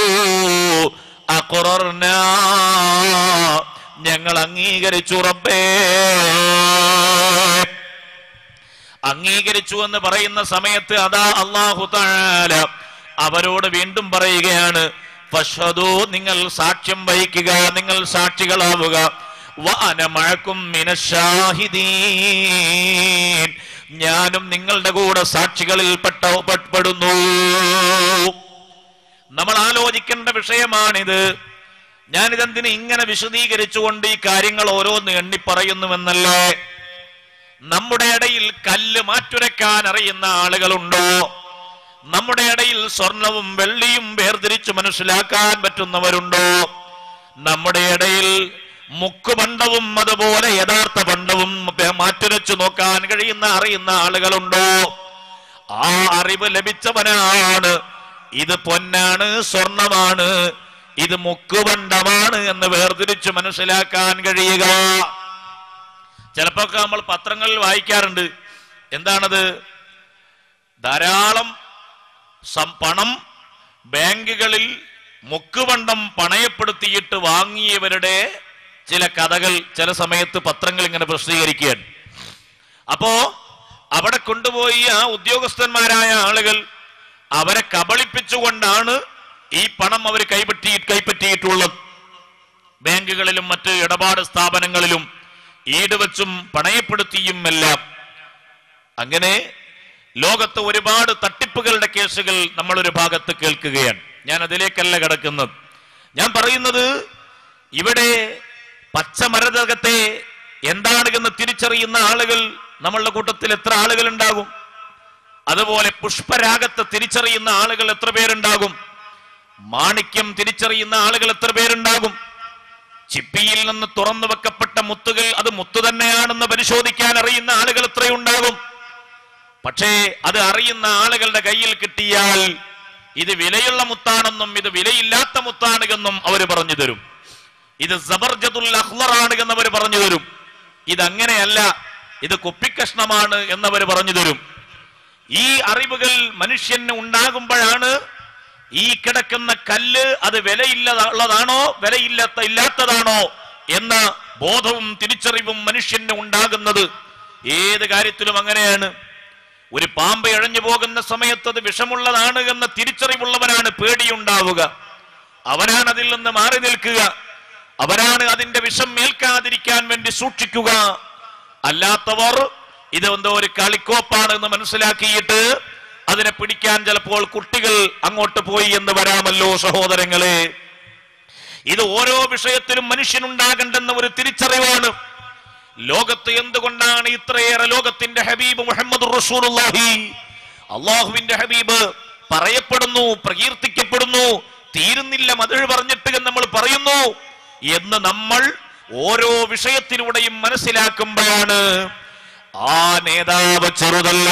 അക്കുറർന ഞങ്ങൾ അംഗീകരിച്ചു റബ്ബേ അംഗീകരിച്ചു എന്ന് പറയുന്ന സമയത്ത് അതാ അള്ളാഹു താല അവരോട് വീണ്ടും പറയുകയാണ് ഫഷ്ഹദൂ നിങ്ങൾ സാക്ഷ്യം വഹിക്കുക നിങ്ങൾ സാക്ഷികളാവുക വഅന മഅക്കും മിനശ്ശാഹിദീൻ ഞാനും നിങ്ങളുടെ കൂടെ സാക്ഷികളിൽ പെട്ട പെടുന്നു നമ്മൾ ആലോചിക്കേണ്ട വിഷയമാണിത് ഞാനിതെന്തിന് ഇങ്ങനെ വിശദീകരിച്ചുകൊണ്ട് ഈ കാര്യങ്ങൾ ഓരോന്ന് എണ്ണി പറയുന്നുവെന്നല്ലേ നമ്മുടെ ഇടയിൽ കല്ല് മാറ്റുരക്കാൻ അറിയുന്ന ആളുകളുണ്ടോ നമ്മുടെ ഇടയിൽ സ്വർണവും വെള്ളിയും വേർതിരിച്ച് മനസ്സിലാക്കാൻ പറ്റുന്നവരുണ്ടോ നമ്മുടെ ഇടയിൽ മുക്കുപണ്ടവും അതുപോലെ യഥാർത്ഥ പണ്ടവും മാറ്റുരച്ചു നോക്കാൻ കഴിയുന്ന അറിയുന്ന ആളുകളുണ്ടോ ആ അറിവ് ലഭിച്ചവനാണ് ഇത് പൊന്നാണ് സ്വർണമാണ് ഇത് മുക്കുപണ്ടമാണ് എന്ന് വേർതിരിച്ച് മനസ്സിലാക്കാൻ കഴിയുക ചിലപ്പോ ഒക്കെ നമ്മൾ പത്രങ്ങളിൽ വായിക്കാറുണ്ട് എന്താണത് ധാരാളം സം- പണം ബാങ്കുകളിൽ മുക്കുപണ്ടം പണയപ്പെടുത്തിയിട്ട് വാങ്ങിയവരുടെ ചില കഥകൾ ചില സമയത്ത് പത്രങ്ങൾ ഇങ്ങനെ പ്രസിദ്ധീകരിക്കുകയാണ് അപ്പോ അവിടെ കൊണ്ടുപോയി ആ ഉദ്യോഗസ്ഥന്മാരായ ആളുകൾ അവരെ കബളിപ്പിച്ചുകൊണ്ടാണ് ഈ പണം അവർ കൈപ്പറ്റി കൈപ്പറ്റിയിട്ടുള്ളത് ബാങ്കുകളിലും മറ്റ് ഇടപാട് സ്ഥാപനങ്ങളിലും ഈടുവച്ചും പണയപ്പെടുത്തിയും എല്ലാം അങ്ങനെ ലോകത്ത് ഒരുപാട് തട്ടിപ്പുകളുടെ കേസുകൾ നമ്മൾ ഒരു ഭാഗത്ത് കേൾക്കുകയാണ് ഞാൻ അതിലേക്കല്ല കിടക്കുന്നത് ഞാൻ പറയുന്നത് ഇവിടെ പച്ചമരതകത്തെ എന്താണ് എന്ന് തിരിച്ചറിയുന്ന ആളുകൾ നമ്മളുടെ കൂട്ടത്തിൽ എത്ര ആളുകൾ ഉണ്ടാകും അതുപോലെ പുഷ്പരാഗത്തെ തിരിച്ചറിയുന്ന ആളുകൾ എത്ര പേരുണ്ടാകും മാണിക്യം തിരിച്ചറിയുന്ന ആളുകൾ എത്ര പേരുണ്ടാകും ചിപ്പിയിൽ നിന്ന് തുറന്നു വെക്കപ്പെട്ട മുത്തുകൾ അത് മുത്തു തന്നെയാണെന്ന് പരിശോധിക്കാൻ അറിയുന്ന ആളുകൾ എത്രയുണ്ടാകും പക്ഷേ അത് അറിയുന്ന ആളുകളുടെ കയ്യിൽ കിട്ടിയാൽ ഇത് വിലയുള്ള മുത്താണെന്നും ഇത് വിലയില്ലാത്ത മുത്താണ് എന്നും അവർ പറഞ്ഞു തരും ഇത് സബർജതുൽ അഹ്ലറാണ് എന്നവർ പറഞ്ഞു തരും ഇത് അങ്ങനെയല്ല ഇത് കുപ്പിക്കഷ്ണമാണ് എന്നവർ പറഞ്ഞു തരും ഈ അറിവുകൾ മനുഷ്യന് ഉണ്ടാകുമ്പോഴാണ് ഈ കിടക്കുന്ന കല്ല് അത് വിലയില്ലതാണോ വിലയില്ലാത്ത ഇല്ലാത്തതാണോ എന്ന ബോധവും തിരിച്ചറിവും മനുഷ്യന് ഉണ്ടാകുന്നത് ഏത് കാര്യത്തിലും അങ്ങനെയാണ് ഒരു പാമ്പ് ഇഴഞ്ഞു പോകുന്ന സമയത്ത് അത് വിഷമുള്ളതാണ് എന്ന തിരിച്ചറിവുള്ളവനാണ് പേടിയുണ്ടാവുക അവനാണ് അതിൽ നിന്ന് മാറി നിൽക്കുക അവരാണ് അതിന്റെ വിഷം ഏൽക്കാതിരിക്കാൻ വേണ്ടി സൂക്ഷിക്കുക അല്ലാത്തവർ ഇത് എന്തോ ഒരു കളിക്കോപ്പാണ് എന്ന് മനസ്സിലാക്കിയിട്ട് അതിനെ പിടിക്കാൻ ചിലപ്പോൾ കുട്ടികൾ അങ്ങോട്ട് പോയി എന്ന് വരാമല്ലോ സഹോദരങ്ങളെ ഇത് ഓരോ വിഷയത്തിലും മനുഷ്യനുണ്ടാകേണ്ടെന്ന ഒരു തിരിച്ചറിവാണ് ലോകത്ത് എന്തുകൊണ്ടാണ് ഇത്രയേറെ ലോകത്തിന്റെ ഹബീബ് മുഹമ്മദ് റസൂലുള്ളാഹി അള്ളാഹുവിന്റെ ഹബീബ് പറയപ്പെടുന്നു പ്രകീർത്തിക്കപ്പെടുന്നു തീരുന്നില്ല മതിൽ പറഞ്ഞിട്ട് എന്ന് നമ്മൾ പറയുന്നു എന്ന് നമ്മൾ ഓരോ വിഷയത്തിലൂടെയും മനസ്സിലാക്കുമ്പോഴാണ് ആ നേതാവ് ചെറുതല്ല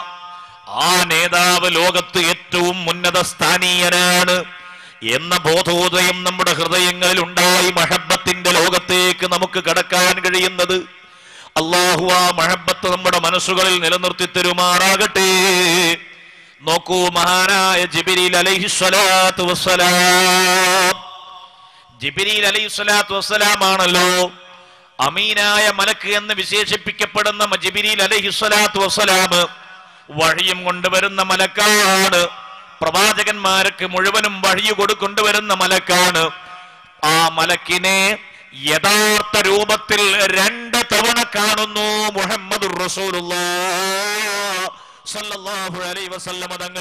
ആ നേതാവ് ലോകത്ത് ഏറ്റവും ഉന്നത സ്ഥാനീയനാണ് എന്ന ബോധോദയം നമ്മുടെ ഹൃദയങ്ങളിൽ ഉണ്ടായി മഹബത്തിന്റെ ലോകത്തേക്ക് നമുക്ക് കടക്കാൻ കഴിയുന്നത് അള്ളാഹു ആ മഹബത്ത് നമ്മുടെ മനസ്സുകളിൽ നിലനിർത്തി തരുമാറാകട്ടെ നോക്കൂ മഹാനായ ജിബിരിൽ അലൈഹിസ്വലാത്തു വസ്സലാം ജിബിരിൽ അലൈഹിസ്വലാത്തു വസ്സലാമാണല്ലോ അമീനായ മലക്ക് എന്ന് വിശേഷിപ്പിക്കപ്പെടുന്ന ജിബിരിൽ അലൈഹിസ്വലാത്തു വസ്സലാം വഴിയും കൊണ്ടുവരുന്ന മലക്കാണ് പ്രവാചകന്മാർക്ക് മുഴുവനും വഴി കൊടുക്കൊണ്ടുവരുന്ന മലക്കാണ് ആ മലക്കിനെ യഥാർത്ഥ രൂപത്തിൽ രണ്ട് തവണ കാണുന്നു മുഹമ്മദ് സല്ലല്ലാഹു അലൈഹി വസല്ലമ തങ്ങൾ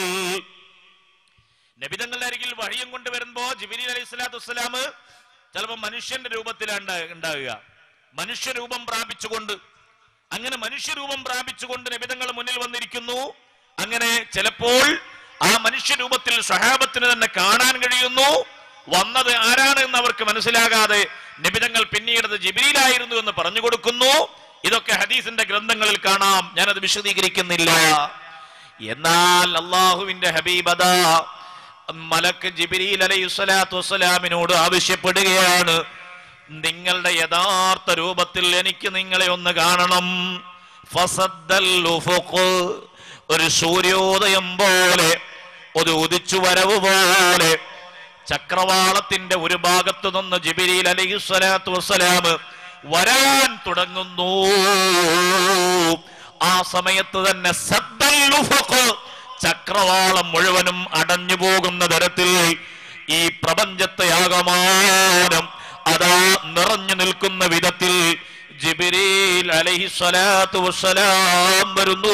നബിതങ്ങളുടെ അരികിൽ വഴിയും കൊണ്ടുവരുമ്പോ ജിബിരി അലൈഹി സ്വലാത്തു വസ്സലാം ചിലപ്പോ മനുഷ്യന്റെ രൂപത്തിലാണ് ഉണ്ടാകുക മനുഷ്യരൂപം പ്രാപിച്ചുകൊണ്ട് അങ്ങനെ മനുഷ്യരൂപം പ്രാപിച്ചുകൊണ്ട് നബിതങ്ങൾ മുന്നിൽ വന്നിരിക്കുന്നു അങ്ങനെ ചിലപ്പോൾ ആ മനുഷ്യരൂപത്തിൽ സഹാബത്തിന് തന്നെ കാണാൻ കഴിയുന്നു വന്നത് ആരാണ് എന്ന് അവർക്ക് മനസ്സിലാകാതെ നിബിതങ്ങൾ പിന്നീട് അത് ജിബിരിയിലായിരുന്നു എന്ന് പറഞ്ഞു കൊടുക്കുന്നു ഇതൊക്കെ ഹദീസിന്റെ ഗ്രന്ഥങ്ങളിൽ കാണാം ഞാനത് വിശദീകരിക്കുന്നില്ല എന്നാൽ അള്ളാഹുവിന്റെ ഹബീബത മലക്ക് ജിബിരിൽ അലൈഹി സ്വലാത്തു വസ്സലാമിനോട് ആവശ്യപ്പെടുകയാണ് നിങ്ങളുടെ യഥാർത്ഥ രൂപത്തിൽ എനിക്ക് നിങ്ങളെ ഒന്ന് കാണണം ഫസദ്ദൽ ഉഫുഖ്. ഒരു സൂര്യോദയം പോലെ ഒരു ഉദിച്ചു വരവ് പോലെ ചക്രവാളത്തിന്റെ ഒരു ഭാഗത്തു നിന്ന് ജിബിരിൽ അലൈഹി സ്വലാത്തു വസ്സലാം വരാൻ തുടങ്ങുന്നു ആ സമയത്ത് തന്നെ സദ്ദൽ ഉഫുഖ്. ചക്രവാളം മുഴുവനും അടഞ്ഞു പോകുന്ന തരത്തിൽ ഈ പ്രപഞ്ചത്തെ ആകമാനം അതാ നിറഞ്ഞു നിൽക്കുന്ന വിധത്തിൽ ജിബിരിൽ അലൈഹി സ്വലാത്തു വസ്സലാം വരുന്നു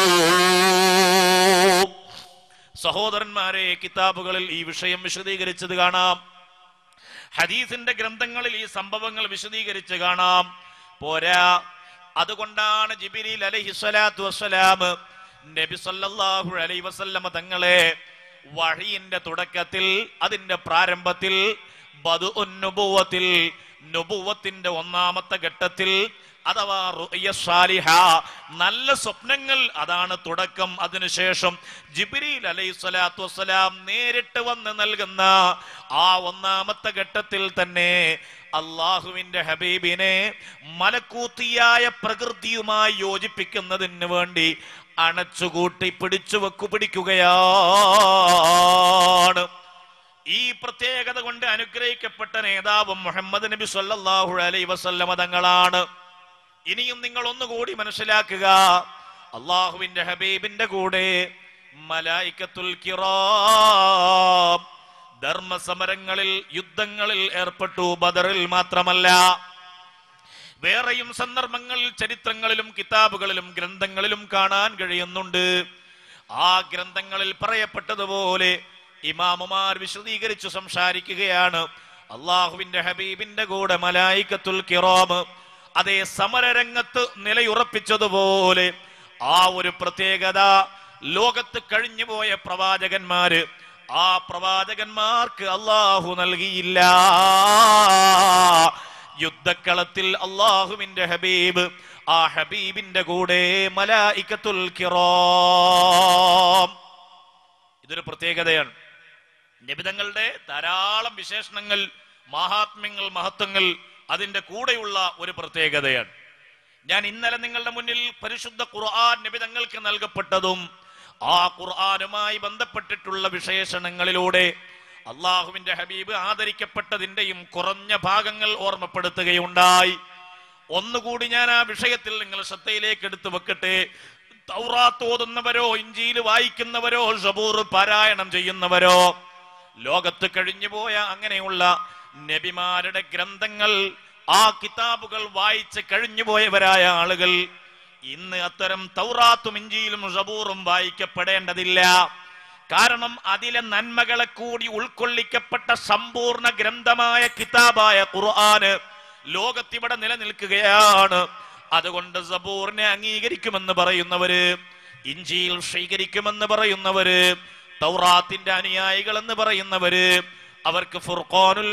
സഹോദരന്മാരെ കിതാബുകളിൽ ഈ വിഷയം വിശദീകരിച്ചത് കാണാം ഹദീസിന്റെ ഗ്രന്ഥങ്ങളിൽ ഈ സംഭവങ്ങൾ വിശദീകരിച്ച് കാണാം പോരാ അതുകൊണ്ടാണ് ജിബിരിൽ അലൈഹി സ്വലാത്തു വസ്സലാം നബി സല്ലല്ലാഹു അലൈഹി വസല്ലമ തങ്ങളെ വഴിയിന്റെ തുടക്കത്തിൽ അതിന്റെ പ്രാരംഭത്തിൽ ബദുഉൻ നുബുവത്തിൽ നുബുവത്തിന്റെ ഒന്നാമത്തെ ഘട്ടത്തിൽ അഥവാ റുഅ്യ സാലിഹ നല്ല സ്വപ്നങ്ങൾ അതാണ് തുടക്കം അതിനുശേഷം ജിബ്രീൽ അലൈഹി സ്വലാത്തു വസ്സലാം നേരിട്ട് വന്ന് നൽകുന്ന ആ ഒന്നാമത്തെ ഘട്ടത്തിൽ തന്നെ അള്ളാഹുവിന്റെ ഹബീബിനെ മലക്കൂത്തിയായ പ്രകൃതിയുമായി യോജിപ്പിക്കുന്നതിന് വേണ്ടി അണച്ചുകൂട്ടി പിടിച്ചു വെക്കു പിടിക്കുകയാണ് ഈ പ്രത്യേകത കൊണ്ട് അനുഗ്രഹിക്കപ്പെട്ട നേതാവ് മുഹമ്മദ് നബി സല്ലല്ലാഹു അലൈഹി വസല്ലമ തങ്ങളാണ് ഇനിയും നിങ്ങൾ ഒന്നുകൂടി മനസ്സിലാക്കുക അള്ളാഹുവിന്റെ ഹബീബിന്റെ കൂടെ മലായിക്കത്തുൽ കിറാം ധർമ്മസമരങ്ങളിൽ യുദ്ധങ്ങളിൽ ഏർപ്പെട്ടു ബദറിൽ മാത്രമല്ല വേറെയും സന്ദർഭങ്ങളിൽ ചരിത്രങ്ങളിലും കിതാബുകളിലും ഗ്രന്ഥങ്ങളിലും കാണാൻ കഴിയുന്നുണ്ട് ആ ഗ്രന്ഥങ്ങളിൽ പറയപ്പെട്ടതുപോലെ ഇമാമുമാർ വിശദീകരിച്ചു സംസാരിക്കുകയാണ് അള്ളാഹുവിന്റെ ഹബീബിന്റെ കൂടെ മലായിക്കത്തുൽ കിറാം അതേ സമരരംഗത്ത് നിലയുറപ്പിച്ചതുപോലെ ആ ഒരു പ്രത്യേകത ലോകത്ത് കഴിഞ്ഞുപോയ പ്രവാചകന്മാര് ആ പ്രവാചകന്മാർക്ക് അള്ളാഹു നൽകിയില്ല യുദ്ധക്കളത്തിൽ അള്ളാഹുവിന്റെ ഹബീബ് ആ ഹബീബിന്റെ കൂടെ മലായിക്കത്തുൽ കിറാം ഇതൊരു പ്രത്യേകതയാണ് നിബിതങ്ങളുടെ ധാരാളം വിശേഷണങ്ങൾ മഹാത്മ്യങ്ങൾ മഹത്വങ്ങൾ അതിന്റെ കൂടെയുള്ള ഒരു പ്രത്യേകതയാണ് ഞാൻ ഇന്നലെ നിങ്ങളുടെ മുന്നിൽ പരിശുദ്ധ ഖുർആൻ നിബിതങ്ങൾക്ക് നൽകപ്പെട്ടതും ആ ഖുർആനുമായി ബന്ധപ്പെട്ടിട്ടുള്ള വിശേഷണങ്ങളിലൂടെ അള്ളാഹുവിന്റെ ഹബീബ് ആദരിക്കപ്പെട്ടതിന്റെയും കുറഞ്ഞ ഭാഗങ്ങൾ ഓർമ്മപ്പെടുത്തുകയുണ്ടായി ഒന്നുകൂടി ഞാൻ ആ വിഷയത്തിൽ നിങ്ങൾ ശ്രദ്ധയിലേക്ക് എടുത്തു വെക്കട്ടെ തൗറാത്ത് ഓതുന്നവരോ ഇഞ്ചിയിൽ വായിക്കുന്നവരോ ഷബൂർ പാരായണം ചെയ്യുന്നവരോ ലോകത്ത് കഴിഞ്ഞുപോയ അങ്ങനെയുള്ള നബിമാരുടെ ഗ്രന്ഥങ്ങൾ ആ കിതാബുകൾ വായിച്ച് കഴിഞ്ഞുപോയവരായ ആളുകൾ ഇന്ന് അത്തരം തൗറാത്തും ഇഞ്ചിയിലും ഷബൂറും വായിക്കപ്പെടേണ്ടതില്ല കാരണം അതിലെ നന്മകളെ കൂടി ഉൾക്കൊള്ളിക്കപ്പെട്ട സമ്പൂർണ്ണ ഗ്രന്ഥമായ കിതാബായ ഖുർആന് ലോകത്തിവിടെ നിലനിൽക്കുകയാണ് അതുകൊണ്ട് സബൂറിനെ അംഗീകരിക്കുമെന്ന് പറയുന്നവര് ഇഞ്ചിയിൽ സ്വീകരിക്കുമെന്ന് പറയുന്നവര് തൗറാത്തിന്റെ അനുയായികൾ എന്ന് പറയുന്നവര് അവർക്ക് ഫുർഖാനുൽ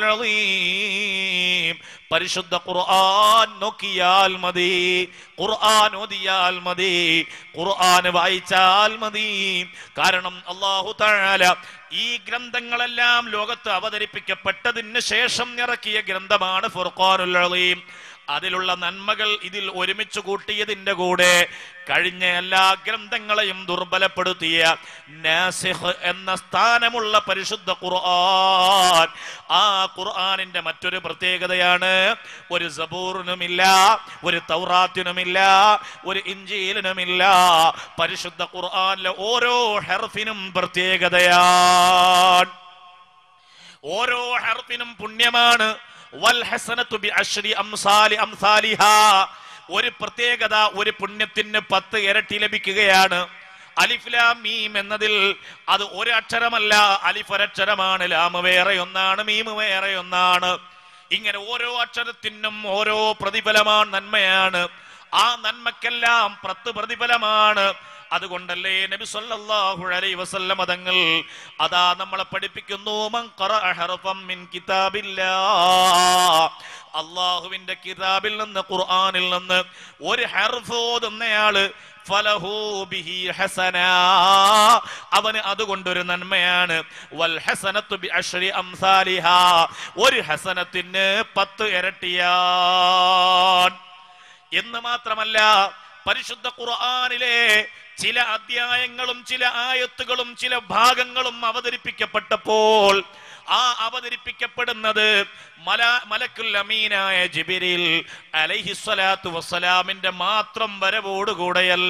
അളീം പരിശുദ്ധ ഖുർആൻ നോക്കിയാൽ മതി ഖുർആൻ ഓതിയാൽ മതി ഖുർആൻ വായിച്ചാൽ മതി കാരണം അല്ലാഹു തആല ഈ ഗ്രന്ഥങ്ങളെല്ലാം ലോകത്ത് അവതരിപ്പിക്കപ്പെട്ടതിന് ശേഷം ഇറക്കിയ ഗ്രന്ഥമാണ് ഫുർഖാനുൽ അളീം അതിലുള്ള നന്മകൾ ഇതിൽ ഒരുമിച്ച് കൂട്ടിയതിന്റെ കൂടെ കഴിഞ്ഞ എല്ലാ ഗ്രന്ഥങ്ങളെയും ദുർബലപ്പെടുത്തിയ നാസിഖ് എന്ന സ്ഥാനമുള്ള പരിശുദ്ധ ഖുർആൻ ആ ഖുർആനിന്റെ മറ്റൊരു പ്രത്യേകതയാണ് ഒരു സബൂറിനുമില്ല ഒരു തൗറാത്തിനുമില്ല ഒരു ഇഞ്ചീലിനുമില്ല പരിശുദ്ധ ഖുർആനിലെ ഓരോ ഹെർഫിനും പ്രത്യേകതയാണ് ഓരോ ഹർഫിനും പുണ്യമാണ് വൽ ഹസനത്തു ബി അശ്രി അംസാലി അംസാലിഹാ ഒരു പ്രത്യേകത ഒരു പുണ്യത്തിന് പത്ത് ഇരട്ടി ലഭിക്കുകയാണ് അലിഫ് ലാം മീം എന്നതിൽ അത് ഒരു അക്ഷരമല്ല അലിഫ് ഒരക്ഷരമാണ് ലാമ് വേറെ ഒന്നാണ് മീം വേറെ ഒന്നാണ് ഇങ്ങനെ ഓരോ അക്ഷരത്തിനും ഓരോ പ്രതിഫലമാണ് നന്മയാണ് ആ നന്മക്കെല്ലാം പത്ത് പ്രതിഫലമാണ് അതുകൊണ്ടല്ലേ നബി സല്ലല്ലാഹു അലൈഹി വസല്ലമ തങ്ങൾ അതാ നമ്മളെ പഠിപ്പിക്കുന്നു മൻ ഖറഅ ഹർഫൻ മിൻ കിതാബില്ലാ അള്ളാഹുവിന്റെ കിതാബിൽ നിന്ന് ഖുർആനിൽ നിന്ന് ഒരു ഹർഫ് ഓതുന്നയാള് ഫലഹു ബിഹി ഹസന അവന് അതുകൊണ്ടൊരു നന്മയാണ് വൽ ഹസനത്തു ബി അശ്രി അംസാലിഹ ഒരു ഹസനത്തിന് പത്ത് ഇരട്ടിയാൻ എന്ന് മാത്രമല്ല പരിശുദ്ധ ഖുർആനിലെ ചില അധ്യായങ്ങളും ചില ആയത്തുകളും ചില ഭാഗങ്ങളും അവതരിപ്പിക്കപ്പെട്ടപ്പോൾ ആ അവതരിപ്പിക്കപ്പെടുന്നത് മല മലക്കുൽ അമീനായ ജിബിരിൽ അലൈഹിസ്വലാത്തു വസ്സലാമിന്റെ മാത്രം വരവോടുകൂടെയല്ല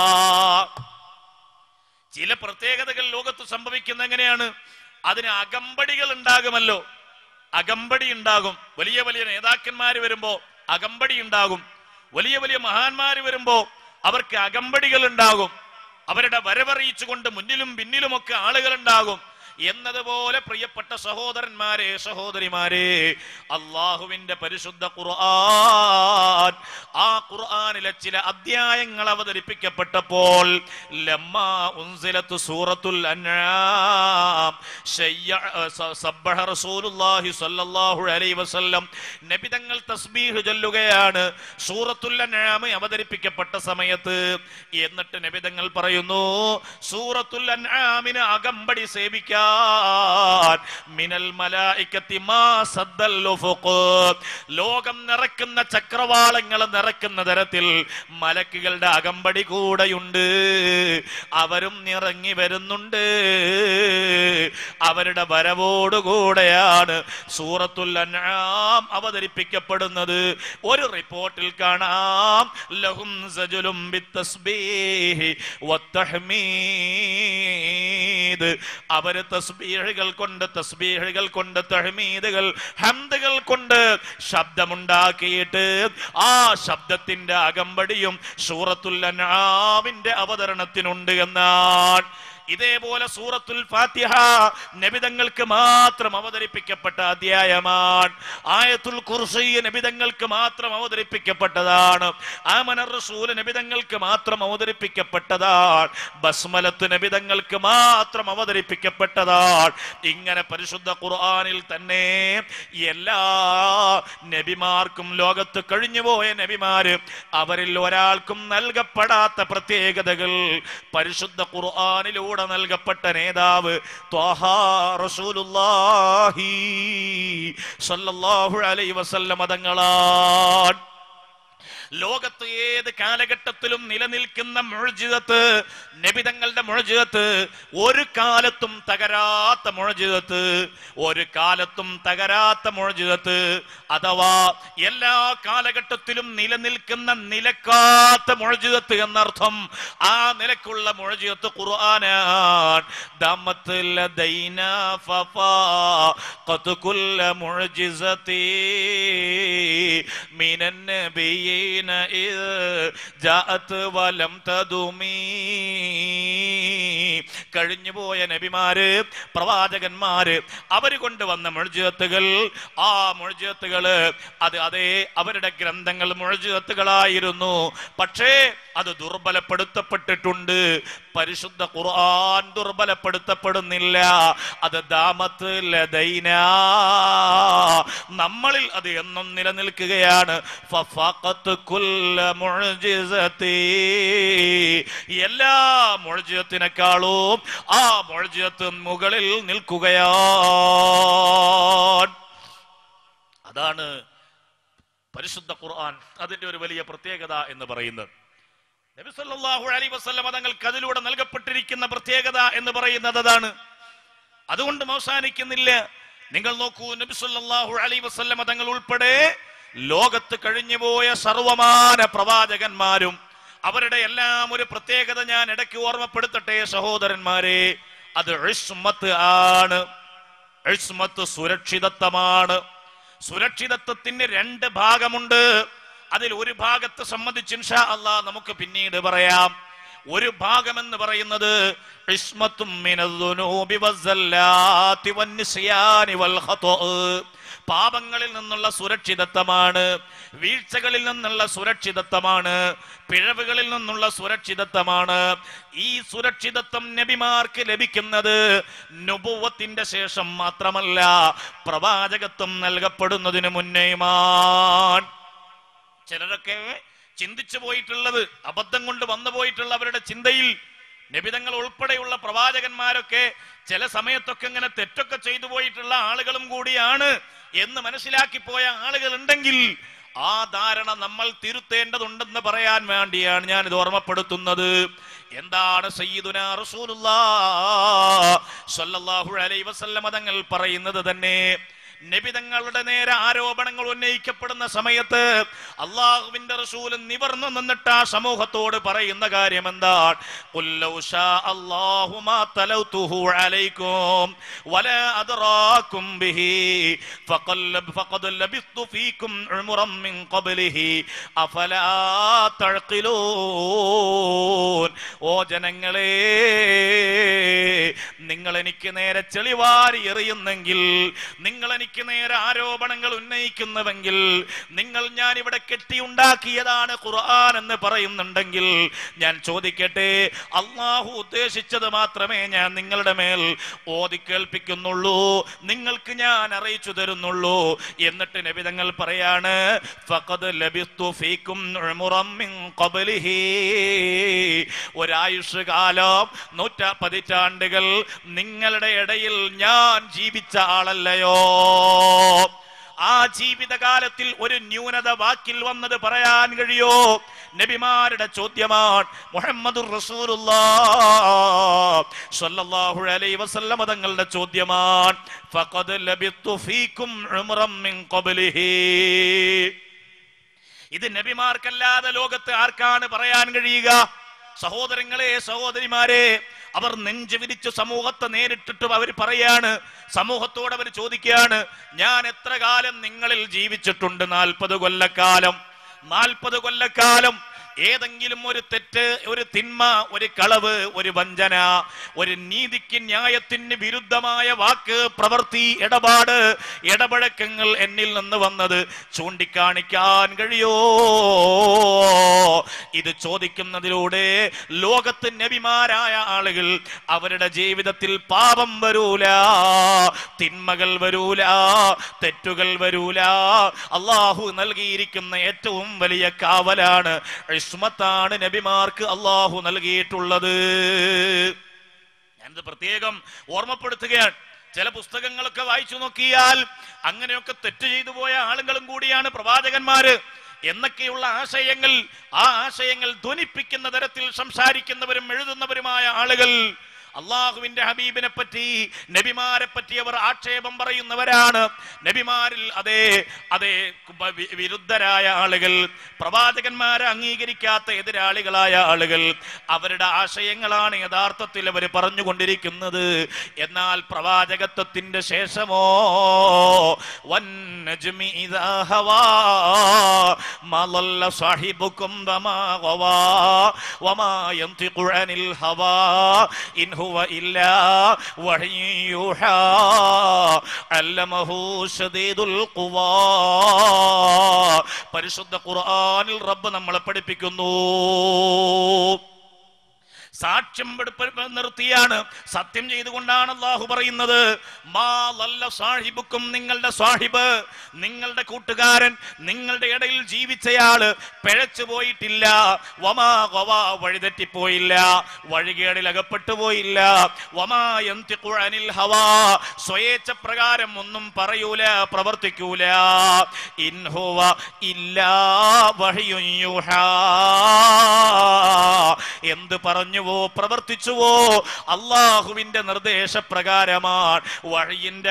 ചില പ്രത്യേകതകൾ ലോകത്ത് സംഭവിക്കുന്ന എങ്ങനെയാണ് അതിന് അകമ്പടികൾ ഉണ്ടാകുമല്ലോ അകമ്പടി ഉണ്ടാകും വലിയ വലിയ നേതാക്കന്മാർ വരുമ്പോ അകമ്പടി ഉണ്ടാകും വലിയ വലിയ മഹാന്മാർ വരുമ്പോ അവർക്ക് അകമ്പടികൾ ഉണ്ടാകും അവരുടെ വരവറിയിച്ചുകൊണ്ട് മുന്നിലും പിന്നിലുമൊക്കെ ആളുകൾ ഉണ്ടാകും എന്നതുപോലെ പ്രിയപ്പെട്ട സഹോദരന്മാരെ സഹോദരിമാരെ അള്ളാഹുവിന്റെ പരിശുദ്ധ ഖുർആൻ ആ ഖുർആനിലെ ചില അധ്യായങ്ങൾ അവതരിപ്പിക്കപ്പെട്ടപ്പോൾ ലമ്മാ ഉൻസിലത്ത് സൂറത്തുൽ അൻആം ശയ്യ സ- സബ്ബഹ റസൂലുള്ളാഹി സ്വല്ലല്ലാഹു അലൈഹി വസല്ലം നബി തങ്ങൾ തസ്ബീഹ് ചൊല്ലുകയാണ് സൂറത്തുൽ അൻആം അവതരിപ്പിക്കപ്പെട്ട സമയത്ത് എന്നിട്ട് നബി തങ്ങൾ പറയുന്നു സൂറത്തുൽ അൻആമിന് അകമ്പടി സേവിക്കാൻ മിനൽ മലായിക്കത്തി മാ സദ്ദൽ ഉഫുഖ് ലോകം നിറക്കുന്ന ചക്രവാളങ്ങൾ നിറക്കുന്ന തരത്തിൽ മലക്കുകളുടെ അകമ്പടി കൂടെയുണ്ട് അവരും ഇറങ്ങി വരുന്നുണ്ട് അവരുടെ വരവോടുകൂടെയാണ് സൂറത്തുൽ അൻആം അവതരിപ്പിക്കപ്പെടുന്നത് ഒരു റിപ്പോർട്ടിൽ കാണാം ലഹും സജുലും ബിത്തസ്ബീഹി വത്തഹ്മീദ് അവര് തസ്ബീഹുകൾ കൊണ്ട് തസ്ബീഹുകൾ കൊണ്ട് തഹ്മീദുകൾ ഹംദുകൾ കൊണ്ട് ശബ്ദമുണ്ടാക്കിയിട്ട് ആ ശബ്ദത്തിന്റെ അകമ്പടിയും സൂറത്തുൽ അൻആമിന്റെ അവതരണത്തിനുണ്ട് എന്നാണ് ഇതേപോലെ സൂറത്തുൽ ഫാത്തിഹ നബിതങ്ങൾക്ക് മാത്രം അവതരിപ്പിക്കപ്പെട്ട അധ്യായമാണ് ആയത്തുൽ കുർസി നബിതങ്ങൾക്ക് മാത്രം അവതരിപ്പിക്കപ്പെട്ടതാണ് ആമനർ റസൂൽ നബിതങ്ങൾക്ക് മാത്രം അവതരിപ്പിക്കപ്പെട്ടതാണ് ബസ്മലത്ത് നബിതങ്ങൾക്ക് മാത്രം അവതരിപ്പിക്കപ്പെട്ടതാണ് ഇങ്ങനെ പരിശുദ്ധ ഖുർആനിൽ തന്നെ എല്ലാ നബിമാർക്കും ലോകത്ത് കഴിഞ്ഞുപോയ നബിമാര് അവരിൽ ഒരാൾക്കും നൽകപ്പെടാത്ത പ്രത്യേകതകൾ പരിശുദ്ധ ഖുർആനിലൂടെ നൽകപ്പെട്ട നേതാവ് ത്വാഹാ റസൂലുള്ളാഹി സ്വല്ലല്ലാഹു അലൈഹി വസല്ലം മതങ്ങളാണ് ലോകത്ത് ഏത് കാലഘട്ടത്തിലും നിലനിൽക്കുന്ന മുഴജിതത്ത് നബിതങ്ങളുടെ മുഴജിതത്ത് ഒരു കാലത്തും തകരാത്ത മുഴജിതത്ത് ഒരു കാലത്തും തകരാത്ത മുഴജിതത്ത് അഥവാ എല്ലാ കാലഘട്ടത്തിലും നിലനിൽക്കുന്ന നിലക്കാത്ത മുഴജിതത്ത് എന്നർത്ഥം ആ നിലക്കുള്ള മുഴജിതത്ത് ഖുർആനാണ് ദമത്ത് ലദൈന ഫഫാഖത്ത് കുല്ല മുഴജിസത്തി മിനൻ നബിയീന إذ جاءت ولم تدمي കഴിഞ്ഞുപോയ നബിമാര് പ്രവാചകന്മാര് അവര് കൊണ്ടുവന്ന മുഴുജത്തുകൾ ആ മുഴുജത്തുകള് അത് അതേ അവരുടെ ഗ്രന്ഥങ്ങൾ മുഴുജത്തുകളായിരുന്നു പക്ഷേ അത് ദുർബലപ്പെടുത്തപ്പെട്ടിട്ടുണ്ട് പരിശുദ്ധ ഖുർആൻ ദുർബലപ്പെടുത്തപ്പെടുന്നില്ല അത് ദാമത്ത് ലദൈന നമ്മളിൽ അത് എന്നും നിലനിൽക്കുകയാണ് ഫഫഖത്ത് കുല്ല മുഅ്ജിസത്തി എല്ലാ മുഴജത്തിനേക്കാളും ആ മുഴജത്ത് മുകളിൽ നിൽക്കുകയാണ് അതാണ് പരിശുദ്ധ ഖുർആൻ അതിന്റെ ഒരു വലിയ പ്രത്യേകത എന്ന് പറയുന്നത് നബി സല്ലല്ലാഹു അലൈഹി വസല്ലം തങ്ങൾക്ക് അതിലൂടെ നൽകപ്പെട്ടിരിക്കുന്ന പ്രത്യേകത എന്ന് പറയുന്നത് അതാണ് അതുകൊണ്ടും അവസാനിക്കുന്നില്ല നിങ്ങൾ നോക്കൂ നബി സല്ലല്ലാഹു അലൈഹി വസല്ലം തങ്ങൾ ഉൾപ്പെടെ ലോകത്ത് കഴിഞ്ഞുപോയ സർവമാന പ്രവാചകന്മാരും അവരുടെ എല്ലാം ഒരു പ്രത്യേകത ഞാൻ ഇടയ്ക്ക് ഓർമ്മപ്പെടുത്തട്ടെ സഹോദരന്മാരെ അത് ഇസ്മത്ത് ആണ് ഇസ്മത്ത് സുരക്ഷിതത്വമാണ് സുരക്ഷിതത്വത്തിന് രണ്ട് ഭാഗമുണ്ട് അതിൽ ഒരു ഭാഗത്തെ സംബന്ധിച്ച് ഇൻഷാ അള്ളാ നമുക്ക് പിന്നീട് പറയാം ഒരു ഭാഗം എന്ന് പറയുന്നത് ഇസ്മത്തും മിനദ്ദുനൂബി വസ്സല്ലാത്തി വന്നിസ്യാനി വൽ ഖത്അ. പാപങ്ങളിൽ നിന്നുള്ള സുരക്ഷിതത്വമാണ് വീഴ്ചകളിൽ നിന്നുള്ള സുരക്ഷിതത്വമാണ് പിഴവുകളിൽ നിന്നുള്ള സുരക്ഷിതത്വമാണ് ഈ സുരക്ഷിതത്വം നബിമാർക്ക് ലഭിക്കുന്നത് നുപുവത്തിന്റെ ശേഷം മാത്രമല്ല പ്രവാചകത്വം നൽകപ്പെടുന്നതിന് മുന്നേയുമാണ് ചിലരൊക്കെ ചിന്തിച്ചു പോയിട്ടുള്ളത് അബദ്ധം കൊണ്ട് വന്നു പോയിട്ടുള്ള അവരുടെ ചിന്തയിൽ നബിതങ്ങൾ ഉൾപ്പെടെയുള്ള പ്രവാചകന്മാരൊക്കെ ചില സമയത്തൊക്കെ ഇങ്ങനെ തെറ്റൊക്കെ ചെയ്തു പോയിട്ടുള്ള ആളുകളും കൂടിയാണ് എന്ന് മനസ്സിലാക്കി പോയ ആളുകൾ ഉണ്ടെങ്കിൽ ആ ധാരണ നമ്മൾ തിരുത്തേണ്ടതുണ്ടെന്ന് പറയാൻ വേണ്ടിയാണ് ഞാൻ ഇത് ഓർമ്മപ്പെടുത്തുന്നത് എന്താണ് സയ്യിദുന റസൂലുള്ളാ സ്വല്ലല്ലാഹു അലൈഹി വസല്ലമ തങ്ങൾ പറയുന്നത് തന്നെ നബിതങ്ങളുടെ നേരെ ആരോപണങ്ങൾ ഉന്നയിക്കപ്പെടുന്ന സമയത്ത് അള്ളാഹുവിന്റെ റസൂൽ നിവർന്നു നിന്നിട്ട് ആ സമൂഹത്തോട് പറയുന്ന കാര്യം എന്താണ് "ഖുൽ ലൗ ശാ അല്ലാഹു മാ തലൗതുഹു അലൈക്കും വലാ അദ്റാക്കും ബിഹി ഫഖൽ ഫഖദ് ലബിസ്തു ഫീക്കും ഉംറൻ മിൻ ഖബ്ലിഹി അഫലാ തഅഖിലൂൻ ഓ ജനങ്ങളെ നിങ്ങൾ എനിക്ക് നേരെ ചെളിവാരി എറിയുന്നെങ്കിൽ നിങ്ങൾ എനിക്ക് നേരെ ആരോപണങ്ങൾ ഉന്നയിക്കുന്നുവെങ്കിൽ നിങ്ങൾ ഞാൻ ഇവിടെ കെട്ടിയുണ്ടാക്കിയതാണ് ഖുർആൻ എന്ന് പറയുന്നുണ്ടെങ്കിൽ ഞാൻ ചോദിക്കട്ടെ അള്ളാഹു ഉദ്ദേശിച്ചത് മാത്രമേ ഞാൻ നിങ്ങളുടെ മേൽ ഓതി കേൾപ്പിക്കുന്നുള്ളൂ നിങ്ങൾക്ക് ഞാൻ അറിയിച്ചു തരുന്നുള്ളൂ എന്നിട്ട് നബിതങ്ങൾ പറയാണ് ഫഖദ് ലബിസ്തു ഫീക്കും ഉംറൻ മിൻ ഖബ്ലിഹി ഒരായുഷ് കാലം നൂറ്റ പതിറ്റാണ്ടുകൾ നിങ്ങളുടെ ഇടയിൽ ഞാൻ ജീവിച്ച ആളല്ലയോ ആ ജീവിതകാലത്തിൽ ഒരു ന്യൂനത വാക്കിൽ വന്നത് പറയാൻ കഴിയോ നബിമാരുടെ ചോദ്യമാണ് മുഹമ്മദുർ റസൂലുള്ളാഹു അലൈഹി വസല്ലമ തങ്ങളുടെ ചോദ്യമാണ് ഫഖദ് ലബിത്തു ഫീക്കും ഉംറൻ മിൻ ഖബ്ലിഹി ഇത് നബിമാർക്കല്ലാതെ ലോകത്ത് ആർക്കാണ് പറയാൻ കഴിയുക സഹോദരങ്ങളെ സഹോദരിമാരെ അവർ നെഞ്ചു വിരിച്ച് സമൂഹത്തെ നേരിട്ടിട്ട് അവർ പറയാണ് സമൂഹത്തോട് അവർ ചോദിക്കുകയാണ് ഞാൻ എത്ര കാലം നിങ്ങളിൽ ജീവിച്ചിട്ടുണ്ട് നാൽപ്പത് കൊല്ലക്കാലം നാൽപ്പത് കൊല്ലക്കാലം ഏതെങ്കിലും ഒരു തെറ്റ് ഒരു തിന്മ ഒരു കളവ് ഒരു വഞ്ചന ഒരു നീതിക്ക് ന്യായത്തിന് വിരുദ്ധമായ വാക്ക് പ്രവൃത്തി ഇടപാട് ഇടപഴക്കങ്ങൾ എന്നിൽ നിന്ന് വന്നത് ചൂണ്ടിക്കാണിക്കാൻ കഴിയോ ഇത് ചോദിക്കുന്നതിലൂടെ ലോകത്ത് നബിമാരായ ആളുകൾ അവരുടെ ജീവിതത്തിൽ പാപം വരൂല തിന്മകൾ വരൂല തെറ്റുകൾ വരൂല അള്ളാഹു നൽകിയിരിക്കുന്ന ഏറ്റവും വലിയ കാവലാണ് ഇസ്മത്താണ് നബിമാർക്ക് അള്ളാഹു നൽകിയിട്ടുള്ളത് ഞാനിത് പ്രത്യേകം ഓർമ്മപ്പെടുത്തുകയാണ് ചില പുസ്തകങ്ങളൊക്കെ വായിച്ചു നോക്കിയാൽ അങ്ങനെയൊക്കെ തെറ്റ് ചെയ്തു പോയ ആളുകളും കൂടിയാണ് പ്രവാചകന്മാര് എന്നൊക്കെയുള്ള ആശയങ്ങൾ ആ ആശയങ്ങൾ ധ്വനിപ്പിക്കുന്ന തരത്തിൽ സംസാരിക്കുന്നവരും എഴുതുന്നവരുമായ ആളുകൾ അള്ളാഹുവിന്റെ ഹബീബിനെ പറ്റി നബിമാരെ പറ്റി അവർ ആക്ഷേപം പറയുന്നവരാണ് നബിമാരിൽ അതേ അതേ കുബ- വി- വിരുദ്ധരായ ആളുകൾ പ്രവാചകന്മാരെ അംഗീകരിക്കാത്ത എതിരാളികളായ ആളുകൾ അവരുടെ ആശയങ്ങളാണ് യഥാർത്ഥത്തിൽ അവർ പറഞ്ഞുകൊണ്ടിരിക്കുന്നത് എന്നാൽ പ്രവാചകത്വത്തിന്റെ ശേഷമോ വന്നജ്മി ഇദാ ഹവാ ما ضل صاحبكم وما غوى وما ينطق عن الهوى إن هو إلا وحي يوحى علمه شديد القوى പരിശുദ്ധ ഖുർആനിൽ റബ്ബ് നമ്മളെ പഠിപ്പിക്കുന്നു സാക്ഷ്യം വെടുപ്പ് നിർത്തിയാണ് സത്യം ചെയ്തുകൊണ്ടാണ് അള്ളാഹു പറയുന്നത് മാ ലല്ല സാഹിബുക്കും നിങ്ങളുടെ സാഹിബ് നിങ്ങളുടെ കൂട്ടുകാരൻ നിങ്ങളുടെ ഇടയിൽ ജീവിച്ചയാള് പിഴച്ചു പോയിട്ടില്ല വമാ ഗവാ വഴിതെറ്റിപ്പോയില്ല വഴികേടിൽ അകപ്പെട്ടു പോയില്ല വമാ യന്തിഖു അനിൽ ഹവാ സ്വയേച്ഛ പ്രകാരം ഒന്നും പറയൂല പ്രവർത്തിക്കൂല ഇൻഹുവ ഇല്ലാ വഹിയുൻ യുഹാ എന്ത് പറഞ്ഞുവോ പ്രവർത്തിച്ചുവോ അള്ളാഹുവിന്റെ നിർദ്ദേശപ്രകാരമാണ് വഴിയിന്റെ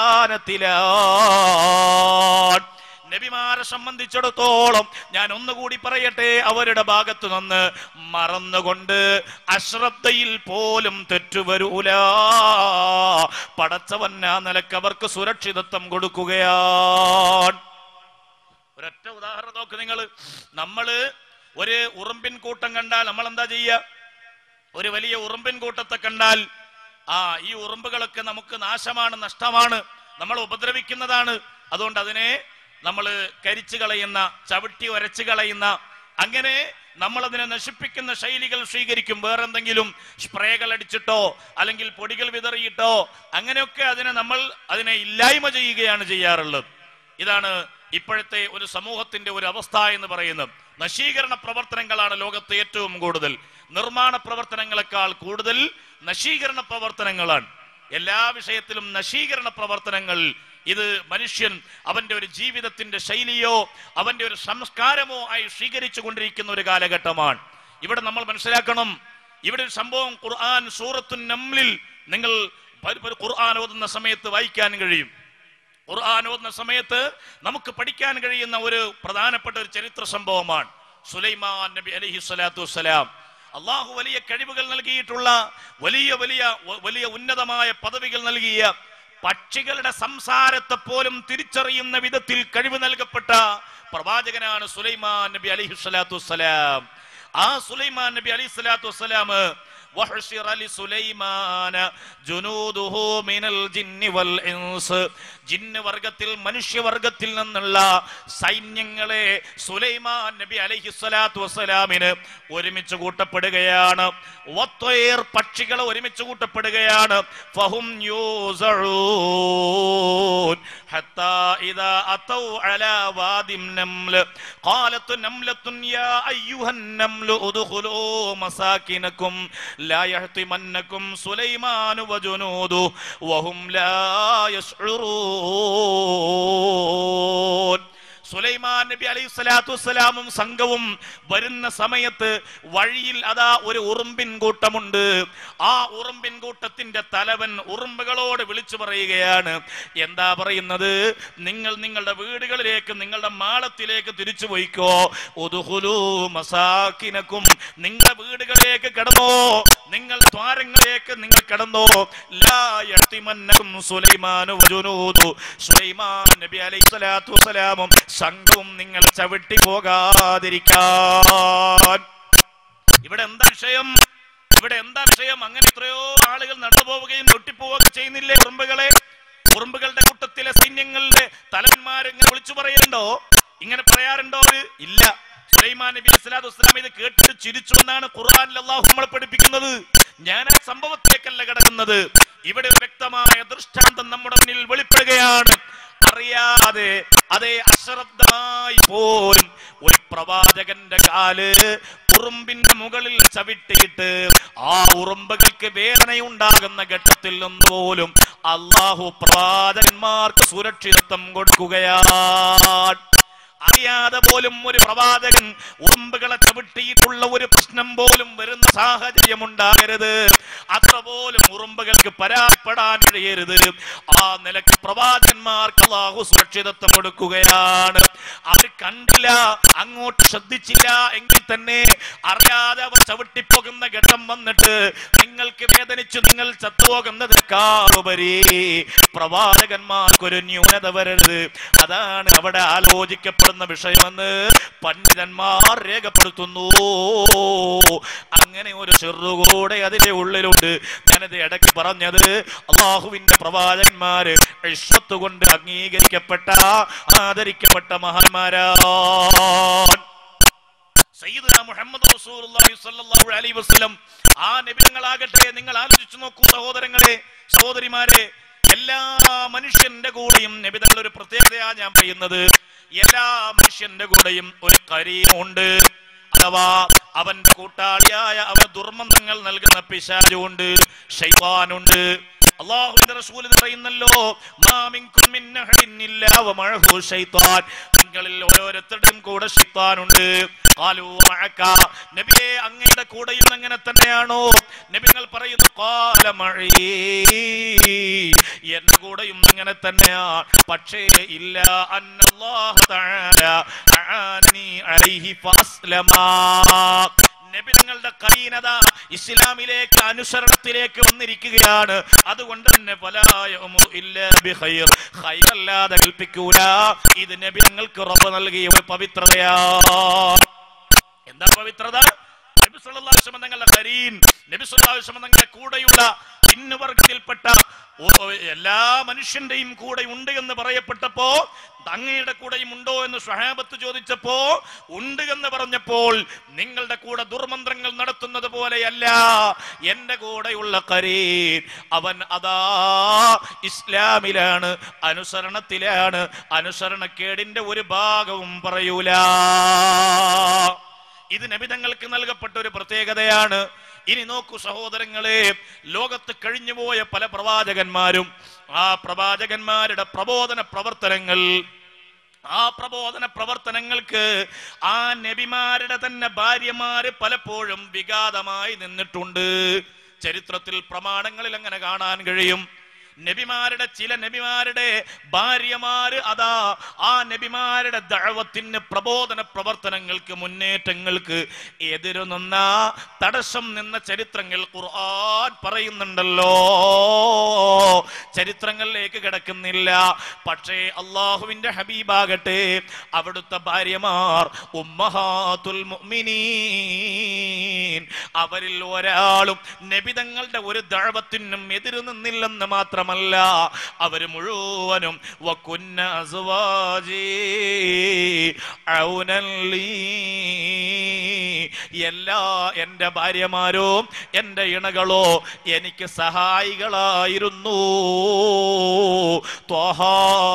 അടിസ്ഥാനത്തിലാണ് നബിമാരെ സംബന്ധിച്ചിടത്തോളം ഞാൻ ഒന്നുകൂടി പറയട്ടെ അവരുടെ ഭാഗത്തു നിന്ന് മറന്നുകൊണ്ട് അശ്രദ്ധയിൽ പോലും തെറ്റുവരൂല പടച്ചവൻ ആ നിലക്ക് അവർക്ക് സുരക്ഷിതത്വം കൊടുക്കുകയാണ് ഒരൊറ്റ ഉദാഹരണം നോക്ക് നിങ്ങൾ നമ്മള് ഒരു ഉറുമ്പിൻ കൂട്ടം കണ്ടാൽ നമ്മൾ എന്താ ചെയ്യുക ഒരു വലിയ ഉറുമ്പിൻ കൂട്ടത്തെ കണ്ടാൽ ആ ഈ ഉറുമ്പുകളൊക്കെ നമുക്ക് നാശമാണ് നഷ്ടമാണ് നമ്മൾ ഉപദ്രവിക്കുന്നതാണ് അതുകൊണ്ട് അതിനെ നമ്മൾ കരിച്ചു കളയുന്ന ചവിട്ടി ഒരച്ചു കളയുന്ന അങ്ങനെ നമ്മൾ അതിനെ നശിപ്പിക്കുന്ന ശൈലികൾ സ്വീകരിക്കും വേറെന്തെങ്കിലും സ്പ്രേകൾ അടിച്ചിട്ടോ അല്ലെങ്കിൽ പൊടികൾ വിതറിയിട്ടോ അങ്ങനെയൊക്കെ അതിനെ നമ്മൾ അതിനെ ഇല്ലായ്മ ചെയ്യുകയാണ് ചെയ്യാറുള്ളത് ഇതാണ് ഇപ്പോഴത്തെ ഒരു സമൂഹത്തിന്റെ ഒരു അവസ്ഥ എന്ന് പറയുന്നത് നശീകരണ പ്രവർത്തനങ്ങളാണ് ലോകത്ത് ഏറ്റവും കൂടുതൽ നിർമ്മാണ പ്രവർത്തനങ്ങളെക്കാൾ കൂടുതൽ നശീകരണ പ്രവർത്തനങ്ങളാണ് എല്ലാ വിഷയത്തിലും നശീകരണ പ്രവർത്തനങ്ങൾ ഇത് മനുഷ്യൻ അവന്റെ ഒരു ജീവിതത്തിന്റെ ശൈലിയോ അവന്റെ ഒരു സംസ്കാരമോ ആയി സ്വീകരിച്ചു കൊണ്ടിരിക്കുന്ന ഒരു കാലഘട്ടമാണ് ഇവിടെ നമ്മൾ മനസ്സിലാക്കണം ഇവിടെ ഒരു സംഭവം ഖുർആൻ സൂറത്തു നംലിൽ നിങ്ങൾ പ- പ- ഖുർആൻ ഓതുന്ന സമയത്ത് വായിക്കാൻ കഴിയും ഖുർആൻ ഓതുന്ന സമയത്ത് നമുക്ക് പഠിക്കാൻ കഴിയുന്ന ഒരു പ്രധാനപ്പെട്ട ഒരു ചരിത്ര സംഭവമാണ് സുലൈമാൻ നബി അലൈഹി സ്വലാത്തു വസ്സലാം അള്ളാഹു വലിയ കഴിവുകൾ നൽകിയിട്ടുള്ള വലിയ വലിയ വ- വലിയ ഉന്നതമായ പദവികൾ നൽകിയ പക്ഷികളുടെ സംസാരത്തെ പോലും തിരിച്ചറിയുന്ന വിധത്തിൽ കഴിവ് നൽകപ്പെട്ട പ്രവാചകനാണ് സുലൈമാൻ നബി അലൈഹി സ്വലാത്തു വസ്സലാം ആ സുലൈമാൻ നബി അലൈഹി സ്വലാത്തു വസ്സലാം وحشر لسليمان جنوده من الجن والإنس ജിന്ന് വർഗത്തിൽ മനുഷ്യവർഗത്തിൽ നിന്നുള്ള സൈന്യങ്ങളെ സുലൈമാൻ നബി അലൈഹി സ്വലാത്തു വസ്സലാമിന് ഒരുമിച്ച് കൂട്ടപ്പെടുകയാണ് വത്വയർ പക്ഷികൾ ഒരുമിച്ച് കൂട്ടപ്പെടുകയാണ് ഫഹും യൂസഊൻ حتى إذا أتوا على واد النمل قالت نملة يا أيها النمل ادخلوا مساكنكم لا يحطمنكم سليمان وجنوده وهم لا يشعرون സുലൈമാൻ നബി അലൈഹി സ്വലാത്തു വസ്സലാമും സംഘവും വരുന്ന സമയത്ത് വഴിയിൽ അതാ ഒരു ഉറുമ്പിൻ കൂട്ടമുണ്ട് ആ ഉറുമ്പിൻ കൂട്ടത്തിന്റെ തലവൻ ഉറുമ്പുകളോട് വിളിച്ചു പറയുകയാണ് എന്താ പറയുന്നത് നിങ്ങൾ നിങ്ങളുടെ വീടുകളിലേക്ക് നിങ്ങളുടെ മാളത്തിലേക്ക് തിരിച്ചു പോയിക്കോ ഒതുഹുലു മസാക്കിനക്കും നിങ്ങളുടെ വീടുകളിലേക്ക് കടന്നോ നിങ്ങളുടെ ദ്വാരങ്ങളിലേക്ക് നിങ്ങൾ കടന്നോ ലാ യഹ്തിമന്നകും സുലൈമാനു വജുനൂദു സുലൈമാൻ നബി അലൈഹി സ്വലാത്തു വസ്സലാമും സംഘവും നിങ്ങൾ ചവിട്ടി പോകാതിരിക്കാൻ ഇവിടെ എന്താ വിഷയം ഇവിടെ എന്താ വിഷയം അങ്ങനെ എത്രയോ ആളുകൾ നടന്നുപോവുകയും പൊട്ടിപ്പോവുകയും ചെയ്യുന്നില്ലേ ഉറുമ്പുകളെ ഉറുമ്പുകളുടെ കൂട്ടത്തിലെ സൈന്യങ്ങളുടെ തലവന്മാരിങ്ങനെ വിളിച്ചു പറയുന്നുണ്ടോ ഇങ്ങനെ പറയാറുണ്ടോ അവര് ഇല്ല സുലൈമാൻ നബി അസ്ലാദ് വസ്സലാം ഇത് കേട്ടിട്ട് ചിരിച്ചു എന്നാണ് ഖുർആനിൽ അള്ളാഹു നമ്മളെ പഠിപ്പിക്കുന്നത് ഞാൻ ആ സംഭവത്തിലേക്കല്ല കിടക്കുന്നത് ഇവിടെ ഒരു വ്യക്തമായ ദൃഷ്ടാന്തം നമ്മുടെ മുന്നിൽ വെളിപ്പെടുകയാണ് അറിയാതെ അതേ അശ്രദ്ധമായി പോലും ഒരു പ്രവാചകന്റെ കാല് ഉറുമ്പിന്റെ മുകളിൽ ചവിട്ടിയിട്ട് ആ ഉറുമ്പുകൾക്ക് വേദനയുണ്ടാകുന്ന ഘട്ടത്തിൽ നിന്ന് പോലും അള്ളാഹു പ്രവാചകന്മാർക്ക് സുരക്ഷിതത്വം കൊടുക്കുകയാണ് അറിയാതെ പോലും ഒരു പ്രവാചകൻ ഉറുമ്പുകളെ ചവിട്ടിയിട്ടുള്ള ഒരു പ്രശ്നം പോലും വരുന്ന സാഹചര്യം ഉണ്ടാകരുത് അത്ര പോലും ഉറുമ്പുകൾക്ക് പരാപ്പെടാൻ കഴിയരുത് ആ നിലക്ക് പ്രവാചകന്മാർക്ക് അള്ളാഹു സുരക്ഷിതത്വം കൊടുക്കുകയാണ് അത് കണ്ടില്ല അങ്ങോട്ട് ശ്രദ്ധിച്ചില്ല എങ്കിൽ തന്നെ അറിയാതെ അവർ ചവിട്ടിപ്പോകുന്ന ഘട്ടം വന്നിട്ട് നിങ്ങൾക്ക് വേദനിച്ചു നിങ്ങൾ ചത്തുപോകുന്നതിനേക്കാളുപരി പ്രവാചകന്മാർക്കൊരു ന്യൂനത വരരുത് അതാണ് അവിടെ ആലോചിക്കപ്പെടുന്ന വിഷയമെന്ന് പണ്ഡിതന്മാർ രേഖപ്പെടുത്തുന്നു അങ്ങനെ ഒരു ചെറുകൂടെ അതിന്റെ ഉള്ളിലുണ്ട് ഞാനത് ഇടയ്ക്ക് പറഞ്ഞത് അള്ളാഹുവിന്റെ പ്രവാചകന്മാര് ഇഷ്ടത്ത് കൊണ്ട് അംഗീകരിക്കപ്പെട്ട ആദരിക്കപ്പെട്ട മഹാന്മാരാണ് സയ്യിദുന മുഹമ്മദ് റസൂലുള്ളാഹി സ്വല്ലല്ലാഹു അലൈഹി വസല്ലം ആ നബിങ്ങളാകട്ടെ നിങ്ങൾ ആലോചിച്ചു നോക്കൂ സഹോദരങ്ങളെ സഹോദരിമാരെ എല്ലാ മനുഷ്യന്റെ കൂടെയും നബിതങ്ങൾ ഒരു പ്രത്യേകതയാ ഞാൻ പറയുന്നത് എല്ലാ മനുഷ്യന്റെ കൂടെയും ഒരു കരീമുണ്ട് അഥവാ അവന്റെ കൂട്ടാളിയായ അവ ദുർമന്ത്രങ്ങൾ നൽകുന്ന പിശാചുണ്ട് ഷൈവാനുണ്ട് അള്ളാഹുവിന്റെ റസൂൽ ഇത് പറയുന്നല്ലോ മാ മിൻകും മിൻ അഹദിൻ ഇല്ലാ വമഅഹു ശൈത്താൻ നിങ്ങളിൽ ഓരോരുത്തരുടെയും കൂടെ ശൈത്താനുണ്ട് ഖാലൂ മഅക നബിയെ അങ്ങയുടെ കൂടെയും അങ്ങനെ തന്നെയാണോ നബികൾ പറയുന്നു ഖാല മഈ എന്റെ കൂടെയും അങ്ങനെ തന്നെയാണ് പക്ഷേ ഇല്ല അന്നല്ലാഹു തആല അഅനി അലൈഹി ഫഅസ്ലമാ നബി നിങ്ങളുടെ കരീനത ഇസ്ലാമിലേക്ക് അനുസരണത്തിലേക്ക് വന്നിരിക്കുകയാണ് അതുകൊണ്ട് തന്നെ ഫലായമു ഇല്ലാ ബിഖൈർ ഖൈറല്ലാതെ കൽപ്പിക്കൂല ഇത് നബി നിങ്ങൾക്ക് റബ്ബ് നൽകിയ ഒരു പവിത്രതയാ എന്താ പവിത്രത നബി സല്ലല്ലാഹു അലൈഹി വസല്ലം തങ്ങളുടെ കരീൻ നബി സല്ലല്ലാഹു അലൈഹി വസല്ലം തങ്ങളുടെ കൂടെയുള്ള ഭിന്നവർഗത്തിൽപ്പെട്ട ഒ- ഒ- എല്ലാ മനുഷ്യന്റെയും കൂടെ ഉണ്ട് എന്ന് പറയപ്പെട്ടപ്പോ തങ്ങയുടെ കൂടെയും ഉണ്ടോ എന്ന് സ്വഹാബത്ത് ചോദിച്ചപ്പോ ഉണ്ട് എന്ന് പറഞ്ഞപ്പോൾ നിങ്ങളുടെ കൂടെ ദുർമന്ത്രങ്ങൾ നടത്തുന്നത് പോലെയല്ല എന്റെ കൂടെയുള്ള കരീൻ അവൻ അതാ ഇസ്ലാമിലാണ് അനുസരണത്തിലാണ് അനുസരണക്കേടിന്റെ ഒരു ഭാഗവും പറയൂല ഇത് നബിതങ്ങൾക്ക് നൽകപ്പെട്ട ഒരു പ്രത്യേകതയാണ് ഇനി നോക്കൂ സഹോദരങ്ങളെ ലോകത്ത് കഴിഞ്ഞുപോയ പല പ്രവാചകന്മാരും ആ പ്രവാചകന്മാരുടെ പ്രബോധന പ്രവർത്തനങ്ങൾ ആ പ്രബോധന പ്രവർത്തനങ്ങൾക്ക് ആ നബിമാരുടെ തന്നെ ഭാര്യമാര് പലപ്പോഴും വിഘാതമായി നിന്നിട്ടുണ്ട് ചരിത്രത്തിൽ പ്രമാണങ്ങളിൽ അങ്ങനെ കാണാൻ കഴിയും നബിമാരുടെ ചില നബിമാരുടെ ഭാര്യമാര് അതാ ആ നബിമാരുടെ ദഴവത്തിന് പ്രബോധന പ്രവർത്തനങ്ങൾക്ക് മുന്നേറ്റങ്ങൾക്ക് എതിരു നിന്ന തടസ്സം നിന്ന ചരിത്രങ്ങൾ ഖുർആൻ പറയുന്നുണ്ടല്ലോ ചരിത്രങ്ങളിലേക്ക് കിടക്കുന്നില്ല പക്ഷേ അള്ളാഹുവിന്റെ ഹബീബാകട്ടെ അവിടുത്തെ ഭാര്യമാർ ഉമ്മഹാത്തുൽ മുഅ്മിനീൻ അവരിൽ ഒരാളും നബിതങ്ങളുടെ ഒരു ദഴവത്തിനും എതിരു നിന്നില്ലെന്ന് മാത്രമല്ല അവര് മുഴുവനും വക്കുന്ന അസ്വാജി ഔനൻ ലീ. എല്ലാ എൻ്റെ ഭാര്യമാരും എൻ്റെ ഇണകളോ എനിക്ക് സഹായികളായിരുന്നു ത്വാഹാ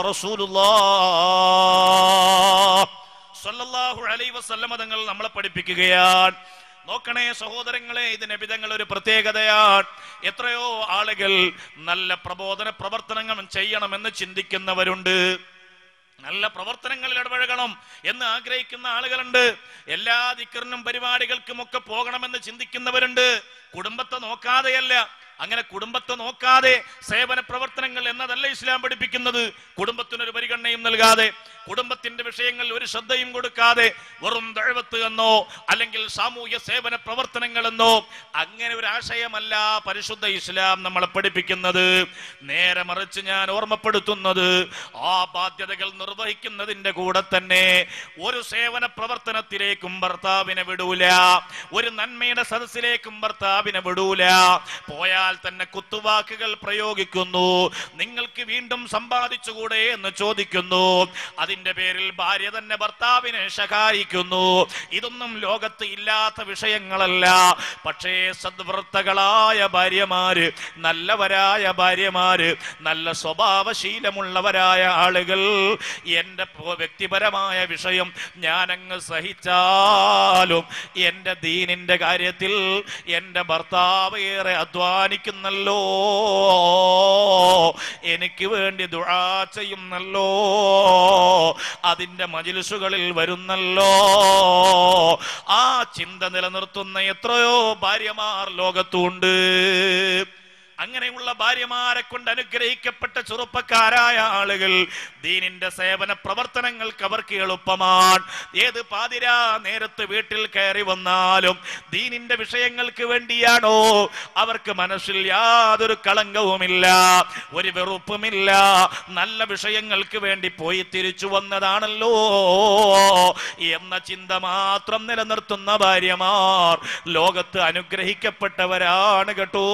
റസൂലുള്ളാഹ് സല്ലല്ലാഹു അലൈഹി വസല്ലമ തങ്ങൾ നമ്മളെ പഠിപ്പിക്കുകയാണ് നോക്കണേ സഹോദരങ്ങളെ ഇത് നബിതങ്ങൾ ഒരു പ്രത്യേകതയാണ് എത്രയോ ആളുകൾ നല്ല പ്രബോധന പ്രവർത്തനങ്ങൾ ചെയ്യണമെന്ന് ചിന്തിക്കുന്നവരുണ്ട് നല്ല പ്രവർത്തനങ്ങളിൽ ഇടപഴകണം എന്ന് ആഗ്രഹിക്കുന്ന ആളുകളുണ്ട് എല്ലാ ദിക്കറിനും പരിപാടികൾക്കും ഒക്കെ പോകണമെന്ന് ചിന്തിക്കുന്നവരുണ്ട് കുടുംബത്തെ നോക്കാതെയല്ല അങ്ങനെ കുടുംബത്തെ നോക്കാതെ സേവന പ്രവർത്തനങ്ങൾ എന്നതല്ല ഇസ്ലാം പഠിപ്പിക്കുന്നത് കുടുംബത്തിനൊരു പരിഗണനയും നൽകാതെ കുടുംബത്തിന്റെ വിഷയങ്ങൾ ഒരു ശ്രദ്ധയും കൊടുക്കാതെ വെറും ദഴവത്ത് എന്നോ അല്ലെങ്കിൽ സാമൂഹ്യ സേവന പ്രവർത്തനങ്ങൾ എന്നോ അങ്ങനെ ഒരു ആശയമല്ല പരിശുദ്ധ ഇസ്ലാം നമ്മളെ പഠിപ്പിക്കുന്നത് നേരെ മറിച്ച് ഞാൻ ഓർമ്മപ്പെടുത്തുന്നത് ആ ബാധ്യതകൾ നിർവഹിക്കുന്നതിന്റെ കൂടെ തന്നെ ഒരു സേവന പ്രവർത്തനത്തിലേക്കും ഭർത്താവിനെ വിടൂല ഒരു നന്മയുടെ സദസ്സിലേക്കും ഭർത്താവിനെ വിടൂല പോയാൽ തന്നെ കുത്തുവാക്കുകൾ പ്രയോഗിക്കുന്നു നിങ്ങൾക്ക് വീണ്ടും സമ്പാദിച്ചുകൂടെ എന്ന് ചോദിക്കുന്നു അതിന്റെ പേരിൽ ഭാര്യ തന്നെ ഭർത്താവിനെ ശകാരിക്കുന്നു ഇതൊന്നും ലോകത്ത് ഇല്ലാത്ത വിഷയങ്ങളല്ല പക്ഷേ സദ്വൃത്തകളായ ഭാര്യമാര് നല്ലവരായ ഭാര്യമാര് നല്ല സ്വഭാവശീലമുള്ളവരായ ആളുകൾ എന്റെ പോ- വ്യക്തിപരമായ വിഷയം ഞാനങ്ങ് സഹിച്ചാലും എന്റെ ദീനിന്റെ കാര്യത്തിൽ എന്റെ ഭർത്താവ് ഏറെ അധ്വാനിക്കുന്നല്ലോ എനിക്ക് വേണ്ടി ദുആ ചെയ്യുന്നല്ലോ അതിന്റെ മജിലിസുകളിൽ വരുന്നല്ലോ ആ ചിന്ത നിലനിർത്തുന്ന എത്രയോ ഭാര്യമാർ ലോകത്തുണ്ട് അങ്ങനെയുള്ള ഭാര്യമാരെ കൊണ്ട് അനുഗ്രഹിക്കപ്പെട്ട ചെറുപ്പക്കാരായ ആളുകൾ ദീനിന്റെ സേവന പ്രവർത്തനങ്ങൾക്ക് അവർക്ക് എളുപ്പമാണ് ഏത് പാതിരാ നേരത്ത് വീട്ടിൽ കയറി വന്നാലും ദീനിന്റെ വിഷയങ്ങൾക്ക് വേണ്ടിയാണോ അവർക്ക് മനസ്സിൽ യാതൊരു കളങ്കവുമില്ല ഒരു വെറുപ്പുമില്ല നല്ല വിഷയങ്ങൾക്ക് വേണ്ടി പോയി തിരിച്ചു വന്നതാണല്ലോ എന്ന ചിന്ത മാത്രം നിലനിർത്തുന്ന ഭാര്യമാർ ലോകത്ത് അനുഗ്രഹിക്കപ്പെട്ടവരാണ് കേട്ടോ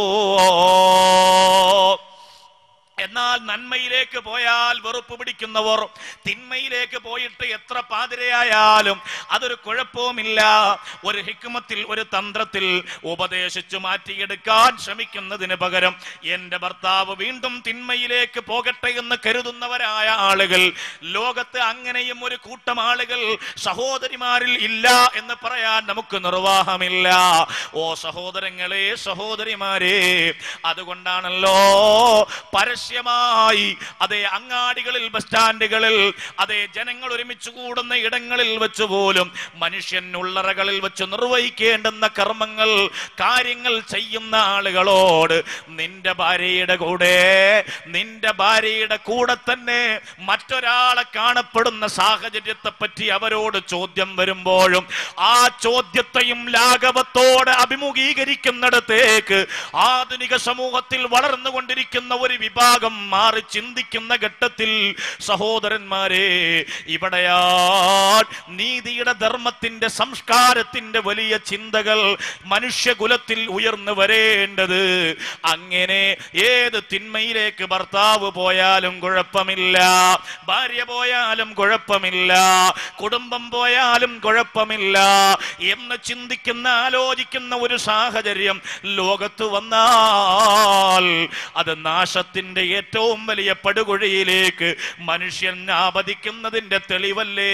എന്നാൽ നന്മയിലേക്ക് പോയാൽ വെറുപ്പ് പിടിക്കുന്നവർ തിന്മയിലേക്ക് പോയിട്ട് എത്ര പാതിരയായാലും അതൊരു കുഴപ്പവുമില്ല ഒരു ഹിക്കുമത്തിൽ ഒരു തന്ത്രത്തിൽ ഉപദേശിച്ചു മാറ്റിയെടുക്കാൻ ശ്രമിക്കുന്നതിന് പകരം എന്റെ ഭർത്താവ് വീണ്ടും തിന്മയിലേക്ക് പോകട്ടെ എന്ന് കരുതുന്നവരായ ആളുകൾ ലോകത്ത് അങ്ങനെയും ഒരു കൂട്ടം ആളുകൾ സഹോദരിമാരിൽ ഇല്ല എന്ന് പറയാൻ നമുക്ക് നിർവാഹമില്ല ഓ സഹോദരങ്ങളെ സഹോദരിമാരെ അതുകൊണ്ടാണല്ലോ പരസ്യമായി അതേ അങ്ങാടികളിൽ ബസ് സ്റ്റാൻഡുകളിൽ അതേ ജനങ്ങൾ ഒരുമിച്ച് കൂടുന്ന ഇടങ്ങളിൽ വെച്ച് പോലും മനുഷ്യൻ ഉള്ളറകളിൽ വെച്ച് നിർവഹിക്കേണ്ടുന്ന കർമ്മങ്ങൾ കാര്യങ്ങൾ ചെയ്യുന്ന ആളുകളോട് നിന്റെ ഭാര്യയുടെ കൂടെ നിന്റെ ഭാര്യയുടെ കൂടെ തന്നെ മറ്റൊരാളെ കാണപ്പെടുന്ന സാഹചര്യത്തെ പറ്റി അവരോട് ചോദ്യം വരുമ്പോഴും ആ ചോദ്യത്തെയും ലാഘവത്തോടെ അഭിമുഖീകരിക്കുന്നിടത്തേക്ക് ആധുനിക സമൂഹത്തിൽ വളർന്നുകൊണ്ടിരിക്കുന്ന ഒരു വിഭാഗം വിഭാഗം മാറി ചിന്തിക്കുന്ന ഘട്ടത്തിൽ സഹോദരന്മാരെ ഇവിടെയാ നീതിയുടെ ധർമ്മത്തിന്റെ സംസ്കാരത്തിന്റെ വലിയ ചിന്തകൾ മനുഷ്യകുലത്തിൽ ഉയർന്നു വരേണ്ടത് അങ്ങനെ ഏത് തിന്മയിലേക്ക് ഭർത്താവ് പോയാലും കുഴപ്പമില്ല ഭാര്യ പോയാലും കുഴപ്പമില്ല കുടുംബം പോയാലും കുഴപ്പമില്ല എന്ന് ചിന്തിക്കുന്ന ആലോചിക്കുന്ന ഒരു സാഹചര്യം ലോകത്ത് വന്നാൽ അത് നാശത്തിന്റെ ഏറ്റവും വലിയ പടുകുഴിയിലേക്ക് മനുഷ്യൻ ആപതിക്കുന്നതിന്റെ തെളിവല്ലേ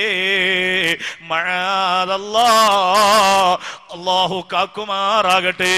മഴാതല്ലാ അള്ളാഹു കാക്കുമാറാകട്ടെ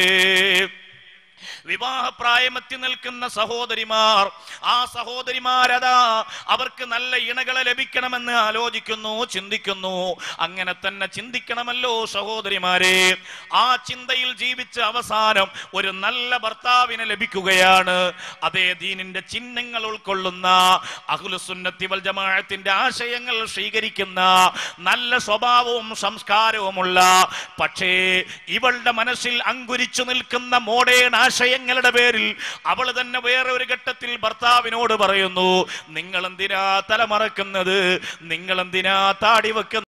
വിവാഹപ്രായമെത്തി നിൽക്കുന്ന സഹോദരിമാർ ആ സഹോദരിമാരതാ അവർക്ക് നല്ല ഇണകളെ ലഭിക്കണമെന്ന് ആലോചിക്കുന്നു ചിന്തിക്കുന്നു അങ്ങനെ തന്നെ ചിന്തിക്കണമല്ലോ സഹോദരിമാരെ ആ ചിന്തയിൽ ജീവിച്ച അവസാനം ഒരു നല്ല ഭർത്താവിനെ ലഭിക്കുകയാണ് അതേ ദീനിന്റെ ചിഹ്നങ്ങൾ ഉൾക്കൊള്ളുന്ന അഹുലുസുന്നത്തി വൽ ജമാഅത്തിന്റെ ആശയങ്ങൾ സ്വീകരിക്കുന്ന നല്ല സ്വഭാവവും സംസ്കാരവുമുള്ള പക്ഷേ ഇവളുടെ മനസ്സിൽ അങ്കുരിച്ചു നിൽക്കുന്ന മോഡേൺ ആശയങ്ങളുടെ പേരിൽ അവൾ തന്നെ വേറെ ഒരു ഘട്ടത്തിൽ ഭർത്താവിനോട് പറയുന്നു നിങ്ങൾ എന്തിനാ തലമറക്കുന്നത് നിങ്ങൾ എന്തിനാ താടി വെക്കുന്നത്